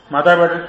ಮಾತಾಡ್ಬೇಡ್ರಿ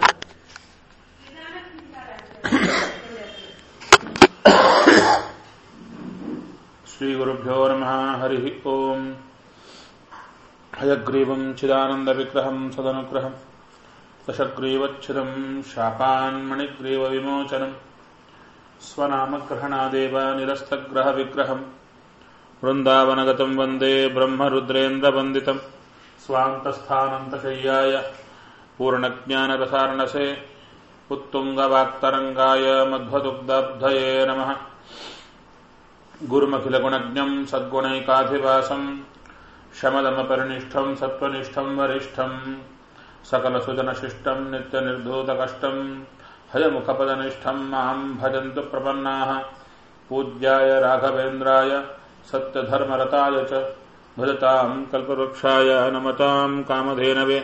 ಶ್ರೀ ಗುರುಭ್ಯೋ ನಮಃ ಹರಿ ಓಂ ಹಯಗ್ರೀವಂ ಚಿದಾನಂದ ವಿಗ್ರಹಂ ಸದನುಗ್ರಹಂ ದಶಗ್ರೀವಚ್ಛಿದಂ ಶಾಪಾನ್ಮಣಿಗ್ರೀವ ವಿಮೋಚನಂ ಸ್ವನಾಮಗ್ರಹಣಾದೇವ ನಿರಸ್ತಗ್ರಹ ವಿಗ್ರಹಂ ವೃಂದಾವನಗತಂ ವಂದೇ ಬ್ರಹ್ಮರುದ್ರೇಂದ್ರವಂದಿತಂ ಸ್ವಾಂತಸ್ಥಾನಂತಶಯ್ಯಾಯ पूर्णज्ञानरसारणसे उत्तुङ्गवाक्तरङ्गाय मध्वदुग्धब्धये नमः गुरुमखिलगुणज्ञम् सद्गुणैकाधिवासम् शमदमपरिनिष्ठम् सत्त्वनिष्ठम् वरिष्ठम् सकलसुजनशिष्टम् नित्यनिर्धूतकष्टम् हयमुखपदनिष्ठम् माम् भजन्तु प्रपन्नाः पूज्याय राघवेन्द्राय सत्यधर्मरताय च भजताम् कल्पवृक्षाय नमताम् कामधेनवे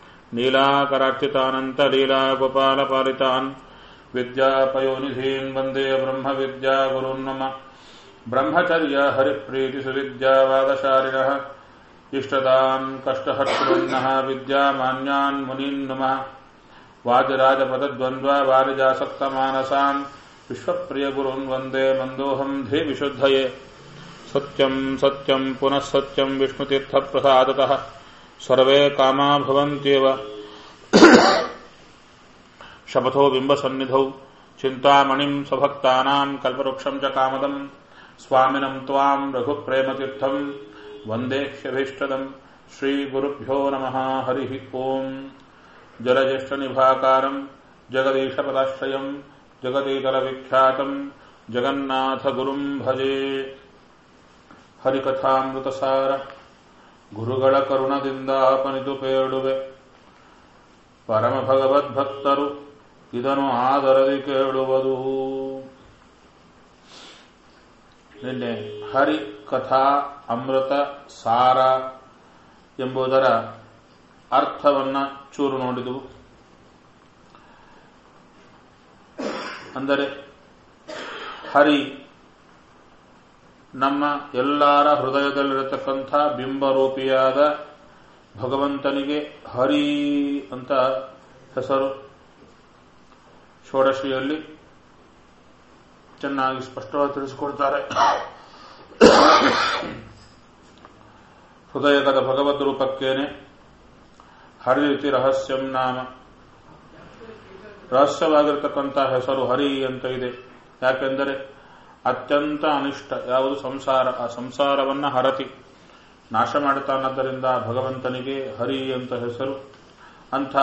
नीलाकरार्चितानन्तलीलागोपालपालितान् विद्यापयोनिधीन् वन्दे ब्रह्मविद्यागुरुन् मम ब्रह्मचर्य हरिप्रीतिसुविद्यावादशालिनः इष्टदाम् कष्टहर्तृन्नः विद्यामान्यान् मुनीन् नमः वाजराजपदद्वन्द्वा वारिजासक्तमानसान् विश्वप्रियगुरुन् वन्दे मन्दोऽहम् धीविशुद्धये सत्यम् सत्यम् पुनः सत्यम् विष्णुतीर्थप्रसादतः सर्वे कामा भवन्त्येव शपथो बिम्बसन्निधौ चिन्तामणिम् स्वभक्तानाम् कल्पवृक्षम् च कामदम् स्वामिनम् त्वाम् रघुप्रेमतीर्थम् वन्देह्यभीष्टदम् श्रीगुरुभ्यो नमः हरिः ओम् जलज्येष्ठनिभाकारम् जगदीशपदाश्रयम् जगदीतलविख्यातम् जगन्नाथगुरुम् भजे ಹರಿಕಥಾಮೃತಸಾರ ಗುರುಗಳ ಕರುಣದಿಂದ ಆಪನಿತು ಪೇಳುವೆ ಪರಮ ಭಗವದ್ಭಕ್ತರು ಇದನ್ನು ಆದರದಿ ಕೇಳುವುದು ನಿನ್ನೆ ಹರಿ ಕಥಾ ಅಮೃತ ಸಾರ ಎಂಬುದರ ಅರ್ಥವನ್ನ ಚೂರು ನೋಡಿದವು ಅಂದರೆ ಹರಿ ನಮ್ಮ ಎಲ್ಲರ ಹೃದಯದಲ್ಲಿರತಕ್ಕಂಥ ಬಿಂಬರೂಪಿಯಾದ ಭಗವಂತನಿಗೆ ಹರಿ ಅಂತ ಹೆಸರು ಷೋಡಶಿಯಲ್ಲಿ ಚೆನ್ನಾಗಿ ಸ್ಪಷ್ಟವಾಗಿ ತಿಳಿಸಿಕೊಡ್ತಾರೆ ಹೃದಯಗದ ಭಗವದ್ ರೂಪಕ್ಕೇನೆ ಹರಿತಿ ರಹಸ್ಯಂ ನಾಮ ರಹಸ್ಯವಾಗಿರತಕ್ಕಂಥ ಹೆಸರು ಹರಿ ಅಂತ ಇದೆ ಯಾಕೆಂದರೆ ಅತ್ಯಂತ ಅನಿಷ್ಟ ಯಾವುದು ಸಂಸಾರ ಆ ಸಂಸಾರವನ್ನ ಹರತಿ ನಾಶ ಮಾಡುತ್ತಾನದ್ದರಿಂದ ಭಗವಂತನಿಗೆ ಹರಿ ಅಂತ ಹೆಸರು ಅಂಥ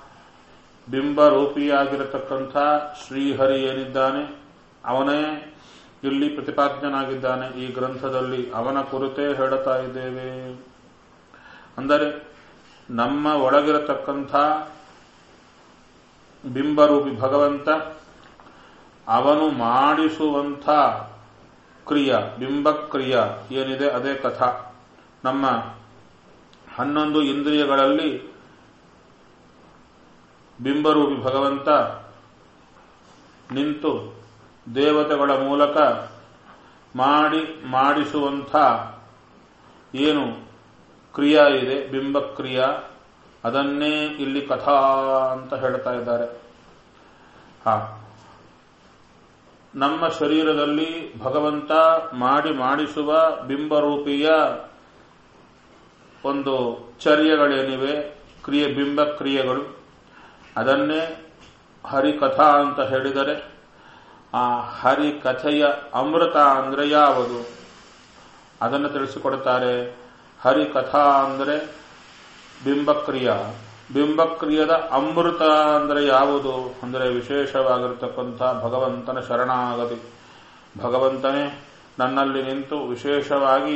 ಬಿಂಬರೂಪಿಯಾಗಿರತಕ್ಕಂಥ ಶ್ರೀಹರಿ ಏನಿದ್ದಾನೆ ಅವನೇ ಇಲ್ಲಿ ಪ್ರತಿಪಾದ್ಯನಾಗಿದ್ದಾನೆ ಈ ಗ್ರಂಥದಲ್ಲಿ ಅವನ ಕುರಿತೇ ಹೇಳುತ್ತಾ ಇದ್ದೇವೆ ಅಂದರೆ ನಮ್ಮ ಒಳಗಿರತಕ್ಕಂಥ ಬಿಂಬರೂಪಿ ಭಗವಂತ ಅವನು ಮಾಡಿಸುವಂಥ ಕ್ರಿಯ ಬಿಂಬಕ್ರಿಯ ಏನಿದೆ ಅದೇ ಕಥಾ ನಮ್ಮ ಹನ್ನೊಂದು ಇಂದ್ರಿಯಗಳಲ್ಲಿ ಬಿಂಬರೂಪಿ ಭಗವಂತ ನಿಂತು ದೇವತೆಗಳ ಮೂಲಕ ಮಾಡಿ ಮಾಡಿಸುವಂಥ ಏನು ಕ್ರಿಯಾ ಇದೆ ಬಿಂಬಕ್ರಿಯ ಅದನ್ನೇ ಇಲ್ಲಿ ಕಥಾ ಅಂತ ಹೇಳ್ತಾ ಇದ್ದಾರೆ ಹಾ ನಮ್ಮ ಶರೀರದಲ್ಲಿ ಭಗವಂತ ಮಾಡಿ ಮಾಡಿಸುವ ಬಿಂಬರೂಪಿಯ ಒಂದು ಚರ್ಯಗಳೇನಿವೆ ಕ್ರಿಯೆ ಬಿಂಬ ಕ್ರಿಯೆಗಳು ಅದನ್ನೇ ಹರಿಕಥಾ ಅಂತ ಹೇಳಿದರೆ ಆ ಹರಿಕಥೆಯ ಅಮೃತ ಅಂದರೆ ಯಾವುದು ಅದನ್ನು ತಿಳಿಸಿಕೊಡುತ್ತಾರೆ ಹರಿಕಥಾ ಅಂದರೆ ಬಿಂಬಕ್ರಿಯ ಬಿಂಬಕ್ರಿಯದ ಅಮೃತ ಅಂದರೆ ಯಾವುದು ಅಂದರೆ ವಿಶೇಷವಾಗಿರತಕ್ಕಂಥ ಭಗವಂತನ ಶರಣಾಗತಿ ಭಗವಂತನೇ ನನ್ನಲ್ಲಿ ನಿಂತು ವಿಶೇಷವಾಗಿ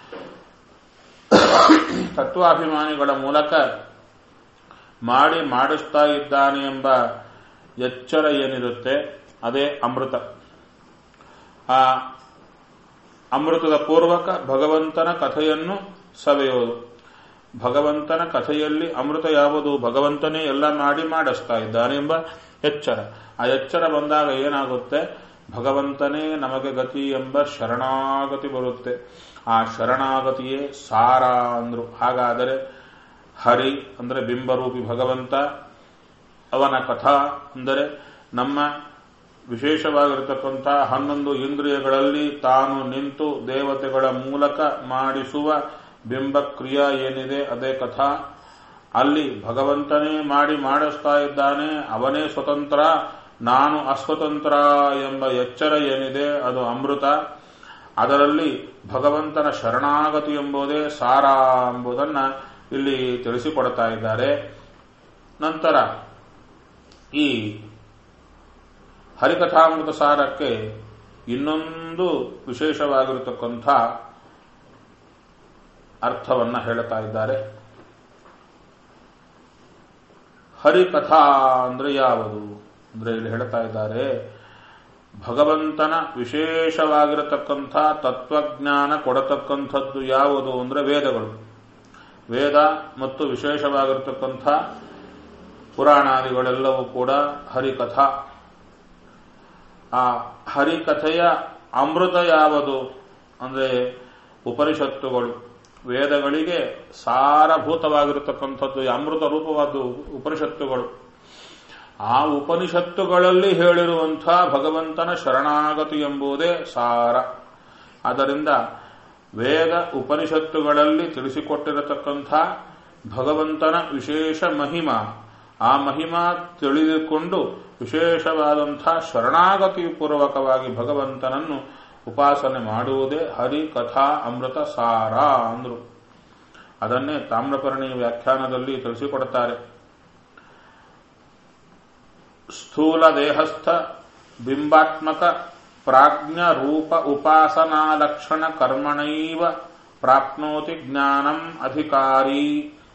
ತತ್ವಾಭಿಮಾನಿಗಳ ಮೂಲಕ ಮಾಡಿ ಮಾಡಿಸ್ತಾ ಇದ್ದಾನೆ ಎಂಬ ಎಚ್ಚರ ಏನಿರುತ್ತೆ ಅದೇ ಅಮೃತ ಆ ಅಮೃತದ ಪೂರ್ವಕ ಭಗವಂತನ ಕಥೆಯನ್ನು ಸವೆಯೋದು ಭಗವಂತನ ಕಥೆಯಲ್ಲಿ ಅಮೃತ ಯಾವುದು ಭಗವಂತನೇ ಎಲ್ಲ ಮಾಡಿ ಮಾಡಿಸ್ತಾ ಇದ್ದಾನೆ ಎಂಬ ಎಚ್ಚರ ಆ ಎಚ್ಚರ ಬಂದಾಗ ಏನಾಗುತ್ತೆ ಭಗವಂತನೇ ನಮಗೆ ಗತಿ ಎಂಬ ಶರಣಾಗತಿ ಬರುತ್ತೆ ಆ ಶರಣಾಗತಿಯೇ ಸಾರ ಅಂದ್ರು ಹಾಗಾದರೆ ಹರಿ ಅಂದರೆ ಬಿಂಬರೂಪಿ ಭಗವಂತ ಅವನ ಕಥಾ ಅಂದರೆ ನಮ್ಮ ವಿಶೇಷವಾಗಿರತಕ್ಕಂಥ ಹನ್ನೊಂದು ಇಂದ್ರಿಯಗಳಲ್ಲಿ ತಾನು ನಿಂತು ದೇವತೆಗಳ ಮೂಲಕ ಮಾಡಿಸುವ ಬಿಂಬಕ್ರಿಯಾ ಏನಿದೆ ಅದೇ ಕಥಾ ಅಲ್ಲಿ ಭಗವಂತನೇ ಮಾಡಿ ಮಾಡಿಸ್ತಾ ಇದ್ದಾನೆ ಅವನೇ ಸ್ವತಂತ್ರ ನಾನು ಅಸ್ವತಂತ್ರ ಎಂಬ ಎಚ್ಚರ ಏನಿದೆ ಅದು ಅಮೃತ ಅದರಲ್ಲಿ ಭಗವಂತನ ಶರಣಾಗತಿ ಎಂಬುದೇ ಸಾರ ಎಂಬುದನ್ನ ಇಲ್ಲಿ ತಿಳಿಸಿಕೊಡ್ತಾ ಇದ್ದಾರೆ ನಂತರ ಈ ಹರಿಕಥಾಮೃತ ಸಾರಕ್ಕೆ ಇನ್ನೊಂದು ವಿಶೇಷವಾಗಿರತಕ್ಕಂಥ ಅರ್ಥವನ್ನ ಹೇಳುತ್ತಾ ಇದ್ದಾರೆ ಹರಿಕಥಾ ಅಂದ್ರೆ ಯಾವುದು ಅಂದ್ರೆ ಇಲ್ಲಿ ಹೇಳ್ತಾ ಇದ್ದಾರೆ ಭಗವಂತನ ವಿಶೇಷವಾಗಿರತಕ್ಕಂಥ ತತ್ವಜ್ಞಾನ ಕೊಡತಕ್ಕಂಥದ್ದು ಯಾವುದು ಅಂದ್ರೆ ವೇದಗಳು ವೇದ ಮತ್ತು ವಿಶೇಷವಾಗಿರತಕ್ಕಂಥ ಪುರಾಣಾದಿಗಳೆಲ್ಲವೂ ಕೂಡ ಹರಿಕಥಾ ಆ ಹರಿಕಥೆಯ ಅಮೃತ ಯಾವುದು ಅಂದ್ರೆ ಉಪನಿಷತ್ತುಗಳು ವೇದಗಳಿಗೆ ಸಾರಭೂತವಾಗಿರತಕ್ಕಂಥದ್ದು ಅಮೃತ ರೂಪವಾದ ಉಪನಿಷತ್ತುಗಳು ಆ ಉಪನಿಷತ್ತುಗಳಲ್ಲಿ ಹೇಳಿರುವಂಥ ಭಗವಂತನ ಶರಣಾಗತಿ ಎಂಬುದೇ ಸಾರ ಆದ್ದರಿಂದ ವೇದ ಉಪನಿಷತ್ತುಗಳಲ್ಲಿ ತಿಳಿಸಿಕೊಟ್ಟಿರತಕ್ಕಂಥ ಭಗವಂತನ ವಿಶೇಷ ಮಹಿಮಾ ಆ ಮಹಿಮಾ ತಿಳಿದುಕೊಂಡು ವಿಶೇಷವಾದಂಥ ಶರಣಾಗತಿ ಪೂರ್ವಕವಾಗಿ ಭಗವಂತನನ್ನು ಉಪಾಸನೆ ಮಾಡುವುದೇ ಹರಿ ಕಥಾ ಅಮೃತ ಸಾರ ಅಂದ್ರು ಅದನ್ನೇ ತಾಮ್ರಪರ್ಣಿ ವ್ಯಾಖ್ಯಾನದಲ್ಲಿ ತಿಳಿಸಿಕೊಡುತ್ತಾರೆ ಸ್ಥೂಲ ದೇಹಸ್ಥ ಬಿಂಬಾತ್ಮಕ ಪ್ರಾಜ್ಞ ರೂಪ ಉಪಾಸನಾ ಲಕ್ಷಣ ಕರ್ಮಣೈವ ಪ್ರಾಪ್ನೋತಿ ಜ್ಞಾನಂ ಅಧಿಕಾರಿ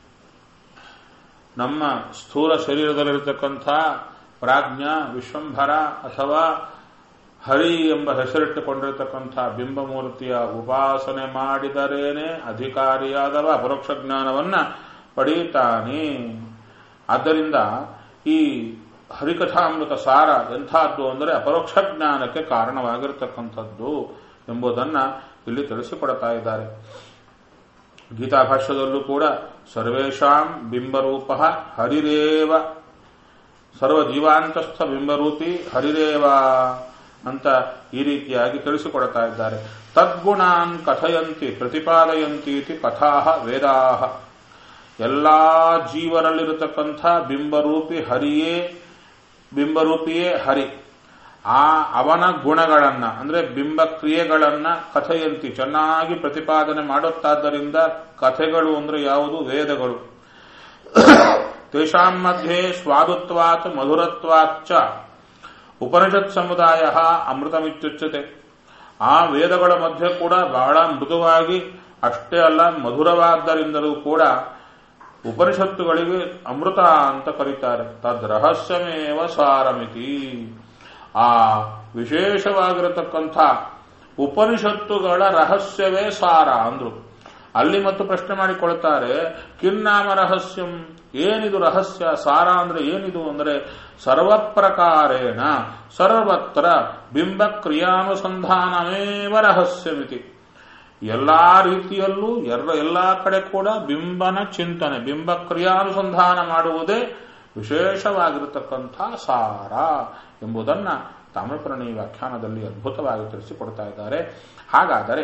ನಮ್ಮ ಸ್ಥೂಲ ಶರೀರದಲ್ಲಿರತಕ್ಕಂಥ ಪ್ರಾಜ್ಞ ವಿಶ್ವಂಭರ ಅಥವಾ ಹರಿ ಎಂಬ ಹೆಸರಿಟ್ಟುಕೊಂಡಿರತಕ್ಕಂಥ ಬಿಂಬಮೂರ್ತಿಯ ಉಪಾಸನೆ ಮಾಡಿದರೇನೆ ಅಧಿಕಾರಿಯಾದವ ಅಪರೋಕ್ಷ ಜ್ಞಾನವನ್ನ ಪಡೆಯುತ್ತಾನೆ ಆದ್ದರಿಂದ ಈ ಹರಿಕಥಾಮೃತ ಸಾರ ಎಂಥದ್ದು ಅಂದರೆ ಅಪರೋಕ್ಷ ಜ್ಞಾನಕ್ಕೆ ಕಾರಣವಾಗಿರತಕ್ಕಂಥದ್ದು ಎಂಬುದನ್ನ ಇಲ್ಲಿ ತಿಳಿಸಿಕೊಡ್ತಾ ಇದ್ದಾರೆ ಗೀತಾ ಭಾಷ್ಯದಲ್ಲೂ ಕೂಡ ಸರ್ವೇಷಾಂ ಬಿಂಬರೂಪ ಹರಿರೇವ ಸರ್ವ ಜೀವಾಂತಸ್ಥ ಬಿಂಬರೂಪಿ ಹರಿರೇವ ಅಂತ ಈ ರೀತಿಯಾಗಿ ತಿಳಿಸಿಕೊಡ್ತಾ ಇದ್ದಾರೆ ತದ್ಗುಣಾನ್ ಕಥಯಂತಿ ಪ್ರತಿಪಾದಯಂತಿ ಕಥಾ ವೇದಾ ಎಲ್ಲಾ ಜೀವರಲ್ಲಿರತಕ್ಕಂಥ ಬಿಂಬರೂಪಿ ಹರಿಯೇ ಬಿಂಬರೂಪಿಯೇ ಹರಿ ಆ ಅವನ ಗುಣಗಳನ್ನ ಅಂದ್ರೆ ಬಿಂಬ ಕ್ರಿಯೆಗಳನ್ನ ಕಥೆಯಂತಿ ಚೆನ್ನಾಗಿ ಪ್ರತಿಪಾದನೆ ಮಾಡುತ್ತಾದ್ದರಿಂದ ಕಥೆಗಳು ಅಂದ್ರೆ ಯಾವುದು ವೇದಗಳು ತೇಷಾಂ ಮಧ್ಯೆ ಸ್ವಾದುತ್ವಾತ್ ಮಧುರತ್ವಾಚ್ಚ ಉಪನಿಷತ್ ಸಮುದಾಯ ಅಮೃತಮಿತ್ಯುಚ್ಯತೆ ಆ ವೇದಗಳ ಮಧ್ಯೆ ಕೂಡ ಬಹಳ ಮೃದುವಾಗಿ ಅಷ್ಟೇ ಅಲ್ಲ ಮಧುರವಾದ್ದರಿಂದಲೂ ಕೂಡ ಉಪನಿಷತ್ತುಗಳಿಗೆ ಅಮೃತ ಅಂತ ಕರೀತಾರೆ ತದ್ ರಹಸ್ಯಮೇವ ಸಾರಮಿತಿ ಆ ವಿಶೇಷವಾಗಿರತಕ್ಕಂಥ ಉಪನಿಷತ್ತುಗಳ ರಹಸ್ಯವೇ ಸಾರ ಅಂದ್ರು ಅಲ್ಲಿ ಮತ್ತು ಪ್ರಶ್ನೆ ಮಾಡಿಕೊಳ್ತಾರೆ ಕಿನ್ನಾಮ ರಹಸ್ಯಂ ಏನಿದು ರಹಸ್ಯ ಸಾರ ಅಂದ್ರೆ ಏನಿದು ಅಂದ್ರೆ ಸರ್ವಪ್ರಕಾರೇಣ ಸರ್ವತ್ರ ಬಿಂಬ ಕ್ರಿಯಾನುಸಂಧಾನಮೇವ ರಹಸ್ಯಮಿತಿ ಎಲ್ಲಾ ರೀತಿಯಲ್ಲೂ ಎಲ್ಲ ಎಲ್ಲಾ ಕಡೆ ಕೂಡ ಬಿಂಬನ ಚಿಂತನೆ ಬಿಂಬ ಕ್ರಿಯಾನುಸಂಧಾನ ಮಾಡುವುದೇ ವಿಶೇಷವಾಗಿರತಕ್ಕಂಥ ಸಾರ ಎಂಬುದನ್ನ ತಾಮ್ರಪರ್ಣಿ ವ್ಯಾಖ್ಯಾನದಲ್ಲಿ ಅದ್ಭುತವಾಗಿ ತಿಳಿಸಿಕೊಡ್ತಾ ಇದ್ದಾರೆ ಹಾಗಾದರೆ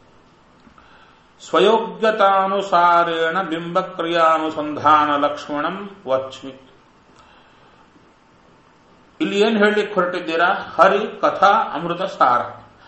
ಸ್ವಯೋಗ್ಯತಾನುಸಾರೇಣ ಬಿಂಬ ಕ್ರಿಯಾನುಸಂಧಾನ ಲಕ್ಷ್ಮಣಂ ವಚ್ಮಿ ಇಲ್ಲಿ ಏನ್ ಹೇಳಲಿಕ್ಕೆ ಹೊರಟಿದ್ದೀರಾ ಹರಿ ಕಥಾ ಅಮೃತ ಸಾರ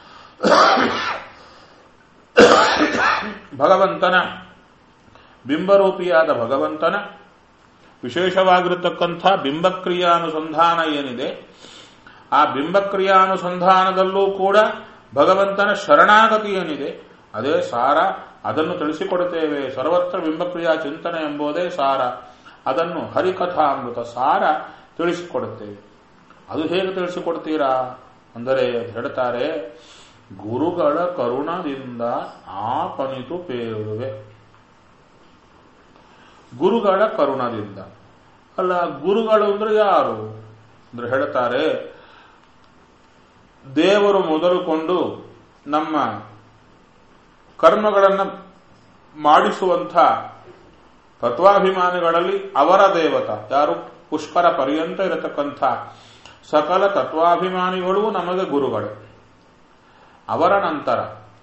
ಭಗವಂತನ ಬಿಂಬರೂಪಿಯಾದ ಭಗವಂತನ ವಿಶೇಷವಾಗಿರತಕ್ಕಂಥ ಬಿಂಬಕ್ರಿಯಾನುಸಂಧಾನ ಏನಿದೆ ಆ ಬಿಂಬಕ್ರಿಯಾನುಸಂಧಾನದಲ್ಲೂ ಕೂಡ ಭಗವಂತನ ಶರಣಾಗತಿ ಏನಿದೆ ಅದೇ ಸಾರ ಅದನ್ನು ತಿಳಿಸಿಕೊಡುತ್ತೇವೆ ಸರ್ವತ್ರ ಬಿಂಬಕ್ರಿಯಾ ಚಿಂತನೆ ಎಂಬುದೇ ಸಾರ ಅದನ್ನು ಹರಿಕಥಾಮೃತ ಸಾರ ತಿಳಿಸಿಕೊಡುತ್ತೇವೆ ಅದು ಹೇಗೆ ತಿಳಿಸಿಕೊಡ್ತೀರಾ ಅಂದರೆ ಹೇಳ್ತಾರೆ ಗುರುಗಳ ಕರುಣದಿಂದ ಆಪನಿತು ಪೇರುವೆ ಗುರುಗಳ ಕರುಣದಿಂದ ಅಲ್ಲ ಗುರುಗಳು ಅಂದ್ರೆ ಯಾರು ಅಂದ್ರೆ ಹೇಳ್ತಾರೆ ದೇವರು ಮೊದಲುಕೊಂಡು ನಮ್ಮ ಕರ್ಮಗಳನ್ನು ಮಾಡಿಸುವಂಥ ತತ್ವಾಭಿಮಾನಿಗಳಲ್ಲಿ ಅವರ ದೇವತ ಯಾರು ಪುಷ್ಕರ ಪರ್ಯಂತ ಇರತಕ್ಕಂಥ ಸಕಲ ತತ್ವಾಭಿಮಾನಿಗಳು ನಮಗೆ ಗುರುಗಳು ಅವರ ನಂತರ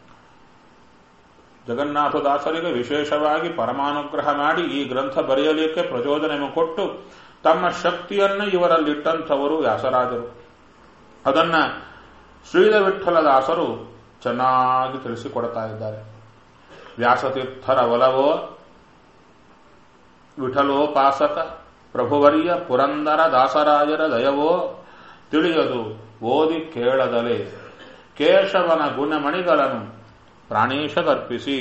ಜಗನ್ನಾಥದಾಸರಿಗೆ ವಿಶೇಷವಾಗಿ ಪರಮಾನುಗ್ರಹ ಮಾಡಿ ಈ ಗ್ರಂಥ ಬರೆಯಲಿಕ್ಕೆ ಪ್ರಚೋದನೆ ಕೊಟ್ಟು ತಮ್ಮ ಶಕ್ತಿಯನ್ನು ಇವರಲ್ಲಿಟ್ಟಂಥವರು ವ್ಯಾಸರಾಜರು ಅದನ್ನ ಶ್ರೀಧ ವಿಠಲದಾಸರು ಚೆನ್ನಾಗಿ ತಿಳಿಸಿಕೊಡ್ತಾ ಇದ್ದಾರೆ ವ್ಯಾಸತೀರ್ಥರ ಒಲವೋ ವಿಠಲೋಪಾಸಕ ಪ್ರಭುವರ್ಯ ಪುರಂದರ ದಾಸರಾಜರ ದಯವೋ ತಿಳಿಯದು ಓದಿ ಕೇಳದಲೇ ಕೇಶವನ ಗುಣಮಣಿಗಳನ್ನು ಪ್ರಾಣೇಶಗರ್ಪಿಸಿ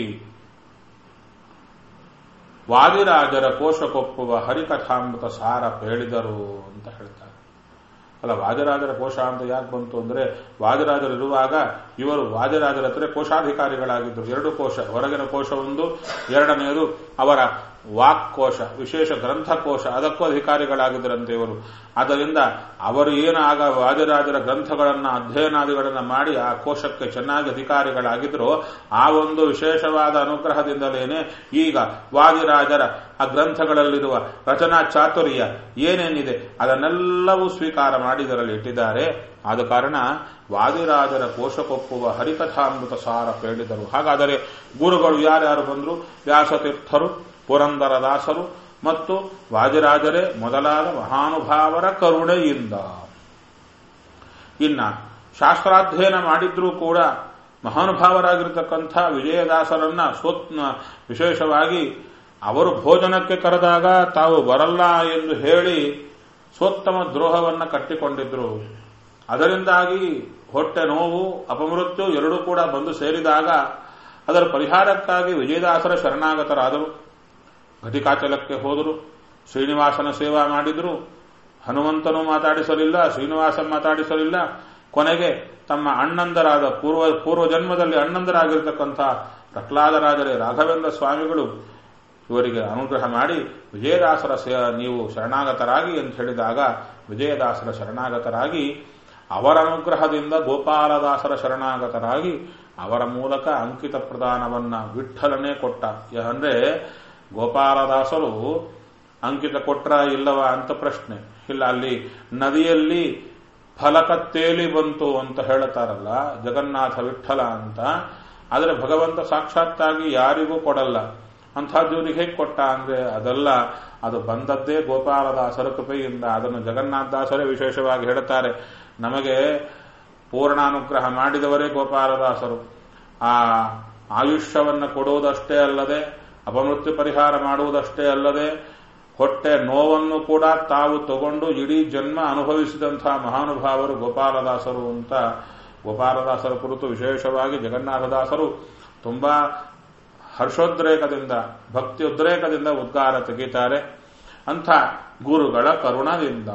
ವಾದಿರಾಜರ ಕೋಶಕೊಪ್ಪುವ ಹರಿಕಥಾಮೃತ ಸಾರ ಹೇಳಿದರು ಅಂತ ಹೇಳ್ತಾರೆ ಅಲ್ಲ ವಾದಿರಾಜರ ಕೋಶ ಅಂತ ಯಾಕೆ ಬಂತು ಅಂದ್ರೆ ವಾದಿರಾಜರು ಇರುವಾಗ ಇವರು ವಾದಿರಾಜರ ಹತ್ರ ಕೋಶಾಧಿಕಾರಿಗಳಾಗಿದ್ದರು ಎರಡು ಕೋಶ ಹೊರಗಿನ ಕೋಶ ಒಂದು ಎರಡನೆಯದು ಅವರ ವಾಕ್ಕೋಶ ವಿಶೇಷ ಗ್ರಂಥಕೋಶ ಅದಕ್ಕೂ ಅಧಿಕಾರಿಗಳಾಗಿದ್ದರಂತೆ ಇವರು ಆದ್ದರಿಂದ ಅವರು ಏನಾಗ ವಾದಿರಾಜರ ಗ್ರಂಥಗಳನ್ನು ಅಧ್ಯಯನಾದಿಗಳನ್ನು ಮಾಡಿ ಆ ಕೋಶಕ್ಕೆ ಚೆನ್ನಾಗಿ ಅಧಿಕಾರಿಗಳಾಗಿದ್ರೋ ಆ ಒಂದು ವಿಶೇಷವಾದ ಅನುಗ್ರಹದಿಂದಲೇನೆ ಈಗ ವಾದಿರಾಜರ ಆ ಗ್ರಂಥಗಳಲ್ಲಿರುವ ರಚನಾ ಚಾತುರ್ಯ ಏನೇನಿದೆ ಅದನ್ನೆಲ್ಲವೂ ಸ್ವೀಕಾರ ಮಾಡಿ ಇದರಲ್ಲಿ ಇಟ್ಟಿದ್ದಾರೆ ಆದ ಕಾರಣ ವಾದಿರಾಜರ ಕೋಶಕೊಪ್ಪುವ ಹರಿಕಥಾಮೃತ ಸಾರ ಹೇಳಿದರು ಹಾಗಾದರೆ ಗುರುಗಳು ಯಾರ್ಯಾರು ಬಂದರು ವ್ಯಾಸತೀರ್ಥರು ಪುರಂದರದಾಸರು ಮತ್ತು ವಾದಿರಾಜರೇ ಮೊದಲಾದ ಮಹಾನುಭಾವರ ಕರುಣೆಯಿಂದ ಇನ್ನ ಶಾಸ್ತ್ರಾಧ್ಯಯನ ಮಾಡಿದ್ರೂ ಕೂಡ ಮಹಾನುಭಾವರಾಗಿರ್ತಕ್ಕಂಥ ವಿಜಯದಾಸರನ್ನ ಸ್ವತ್ ವಿಶೇಷವಾಗಿ ಅವರು ಭೋಜನಕ್ಕೆ ಕರೆದಾಗ ತಾವು ಬರಲ್ಲ ಎಂದು ಹೇಳಿ ಸ್ವೋತ್ತಮ ದ್ರೋಹವನ್ನ ಕಟ್ಟಿಕೊಂಡಿದ್ರು ಅದರಿಂದಾಗಿ ಹೊಟ್ಟೆ ನೋವು ಅಪಮೃತ್ಯು ಎರಡೂ ಕೂಡ ಬಂದು ಸೇರಿದಾಗ ಅದರ ಪರಿಹಾರಕ್ಕಾಗಿ ವಿಜಯದಾಸರ ಶರಣಾಗತರಾದರು ಘಟಿಕಾಚಲಕ್ಕೆ ಹೋದರು ಶ್ರೀನಿವಾಸನ ಸೇವಾ ಮಾಡಿದ್ರು ಹನುಮಂತನು ಮಾತಾಡಿಸಲಿಲ್ಲ ಶ್ರೀನಿವಾಸ ಮಾತಾಡಿಸಲಿಲ್ಲ ಕೊನೆಗೆ ತಮ್ಮ ಅಣ್ಣಂದರಾದ ಪೂರ್ವ ಪೂರ್ವ ಜನ್ಮದಲ್ಲಿ ಅಣ್ಣಂದರಾಗಿರ್ತಕ್ಕಂಥ ಪ್ರಹ್ಲಾದರಾಜರೇ ರಾಘವೇಂದ್ರ ಸ್ವಾಮಿಗಳು ಇವರಿಗೆ ಅನುಗ್ರಹ ಮಾಡಿ ವಿಜಯದಾಸರ ಸೇ ನೀವು ಶರಣಾಗತರಾಗಿ ಅಂತ ಹೇಳಿದಾಗ ವಿಜಯದಾಸರ ಶರಣಾಗತರಾಗಿ ಅವರ ಅನುಗ್ರಹದಿಂದ ಗೋಪಾಲದಾಸರ ಶರಣಾಗತರಾಗಿ ಅವರ ಮೂಲಕ ಅಂಕಿತ ಪ್ರದಾನವನ್ನ ವಿಠಲನೇ ಕೊಟ್ಟ ಅಂದ್ರೆ ಗೋಪಾಲದಾಸರು ಅಂಕಿತ ಕೊಟ್ರ ಇಲ್ಲವ ಅಂತ ಪ್ರಶ್ನೆ ಇಲ್ಲ ಅಲ್ಲಿ ನದಿಯಲ್ಲಿ ಫಲಕ ತೇಲಿ ಬಂತು ಅಂತ ಹೇಳುತ್ತಾರಲ್ಲ ಜಗನ್ನಾಥ ವಿಠಲ ಅಂತ ಆದರೆ ಭಗವಂತ ಸಾಕ್ಷಾತ್ತಾಗಿ ಯಾರಿಗೂ ಕೊಡಲ್ಲ ಅಂಥದ್ದು ಇವ್ರಿಗೆ ಹೇಗೆ ಕೊಟ್ಟ ಅಂದ್ರೆ ಅದೆಲ್ಲ ಅದು ಬಂದದ್ದೇ ಗೋಪಾಲದಾಸರ ಕೃಪೆಯಿಂದ ಅದನ್ನು ಜಗನ್ನಾಥದಾಸರೇ ವಿಶೇಷವಾಗಿ ಹೇಳುತ್ತಾರೆ ನಮಗೆ ಪೂರ್ಣಾನುಗ್ರಹ ಮಾಡಿದವರೇ ಗೋಪಾಲದಾಸರು ಆ ಆಯುಷ್ಯವನ್ನು ಕೊಡುವುದಷ್ಟೇ ಅಲ್ಲದೆ ಅಪಮೃತ್ಯು ಪರಿಹಾರ ಮಾಡುವುದಷ್ಟೇ ಅಲ್ಲದೆ ಹೊಟ್ಟೆ ನೋವನ್ನು ಕೂಡ ತಾವು ತಗೊಂಡು ಇಡೀ ಜನ್ಮ ಅನುಭವಿಸಿದಂತಹ ಮಹಾನುಭಾವರು ಗೋಪಾಲದಾಸರು ಅಂತ ಗೋಪಾಲದಾಸರ ಕುರಿತು ವಿಶೇಷವಾಗಿ ಜಗನ್ನಾಥದಾಸರು ತುಂಬಾ ಹರ್ಷೋದ್ರೇಕದಿಂದ ಭಕ್ತಿ ಉದ್ರೇಕದಿಂದ ಉದ್ಗಾರ ತೆಗೀತಾರೆ ಅಂಥ ಗುರುಗಳ ಕರುಣದಿಂದ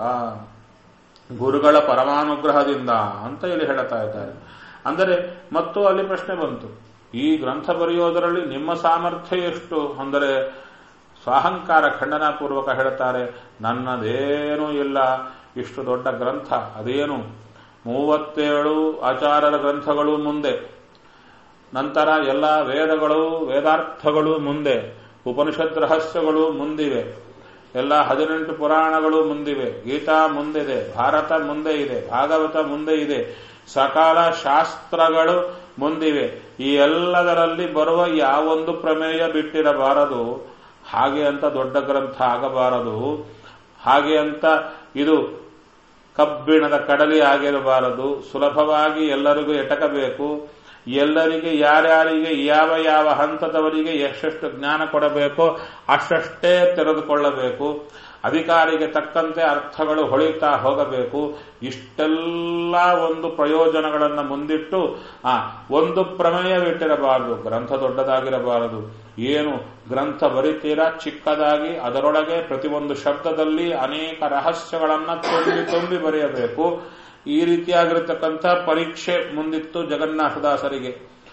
ಗುರುಗಳ ಪರಮಾನುಗ್ರಹದಿಂದ ಅಂತ ಇಲ್ಲಿ ಹೇಳ್ತಾ ಇದ್ದಾರೆ ಅಂದರೆ ಮತ್ತು ಅಲ್ಲಿ ಪ್ರಶ್ನೆ ಬಂತು ಈ ಗ್ರಂಥ ಬರೆಯೋದರಲ್ಲಿ ನಿಮ್ಮ ಸಾಮರ್ಥ್ಯ ಎಷ್ಟು ಅಂದರೆ ಸ್ವಾಹಂಕಾರ ಖಂಡನಾಪೂರ್ವಕ ಹೇಳ್ತಾರೆ ನನ್ನದೇನೂ ಇಲ್ಲ ಇಷ್ಟು ದೊಡ್ಡ ಗ್ರಂಥ ಅದೇನು ಮೂವತ್ತೇಳು ಆಚಾರ್ಯರ ಗ್ರಂಥಗಳು ಮುಂದೆ ನಂತರ ಎಲ್ಲ ವೇದಗಳು ವೇದಾರ್ಥಗಳು ಮುಂದೆ ಉಪನಿಷತ್ ರಹಸ್ಯಗಳು ಮುಂದಿವೆ ಎಲ್ಲ ಹದಿನೆಂಟು ಪುರಾಣಗಳು ಮುಂದಿವೆ ಗೀತಾ ಮುಂದಿದೆ ಭಾರತ ಮುಂದೆ ಇದೆ ಭಾಗವತ ಮುಂದೆ ಇದೆ ಸಕಾಲ ಶಾಸ್ತ್ರಗಳು ಮುಂದಿವೆ ಈ ಎಲ್ಲದರಲ್ಲಿ ಬರುವ ಯಾವೊಂದು ಪ್ರಮೇಯ ಬಿಟ್ಟಿರಬಾರದು ಹಾಗೆ ಅಂತ ದೊಡ್ಡ ಗ್ರಂಥ ಆಗಬಾರದು ಹಾಗೆ ಅಂತ ಇದು ಕಬ್ಬಿಣದ ಕಡಲಿ ಆಗಿರಬಾರದು ಸುಲಭವಾಗಿ ಎಲ್ಲರಿಗೂ ಎಟಕಬೇಕು ಎಲ್ಲರಿಗೆ ಯಾರ್ಯಾರಿಗೆ ಯಾವ ಯಾವ ಹಂತದವರಿಗೆ ಎಷ್ಟೆಷ್ಟು ಜ್ಞಾನ ಕೊಡಬೇಕೋ ಅಷ್ಟಷ್ಟೇ ತೆರೆದುಕೊಳ್ಳಬೇಕು ಅಧಿಕಾರಿಗೆ ತಕ್ಕಂತೆ ಅರ್ಥಗಳು ಹೊಳಿತಾ ಹೋಗಬೇಕು ಇಷ್ಟೆಲ್ಲ ಒಂದು ಪ್ರಯೋಜನಗಳನ್ನು ಮುಂದಿಟ್ಟು ಆ ಒಂದು ಪ್ರಮೇಯವಿಟ್ಟಿರಬಾರದು ಗ್ರಂಥ ದೊಡ್ಡದಾಗಿರಬಾರದು ಏನು ಗ್ರಂಥ ಬರಿತೀರಾ ಚಿಕ್ಕದಾಗಿ ಅದರೊಳಗೆ ಪ್ರತಿಯೊಂದು ಶಬ್ದದಲ್ಲಿ ಅನೇಕ ರಹಸ್ಯಗಳನ್ನ ತುಂಬಿ ತುಂಬಿ ಬರೆಯಬೇಕು ಈ ರೀತಿಯಾಗಿರತಕ್ಕಂಥ ಪರೀಕ್ಷೆ ಮುಂದಿತ್ತು ಜಗನ್ನಾಥದಾಸರಿಗೆ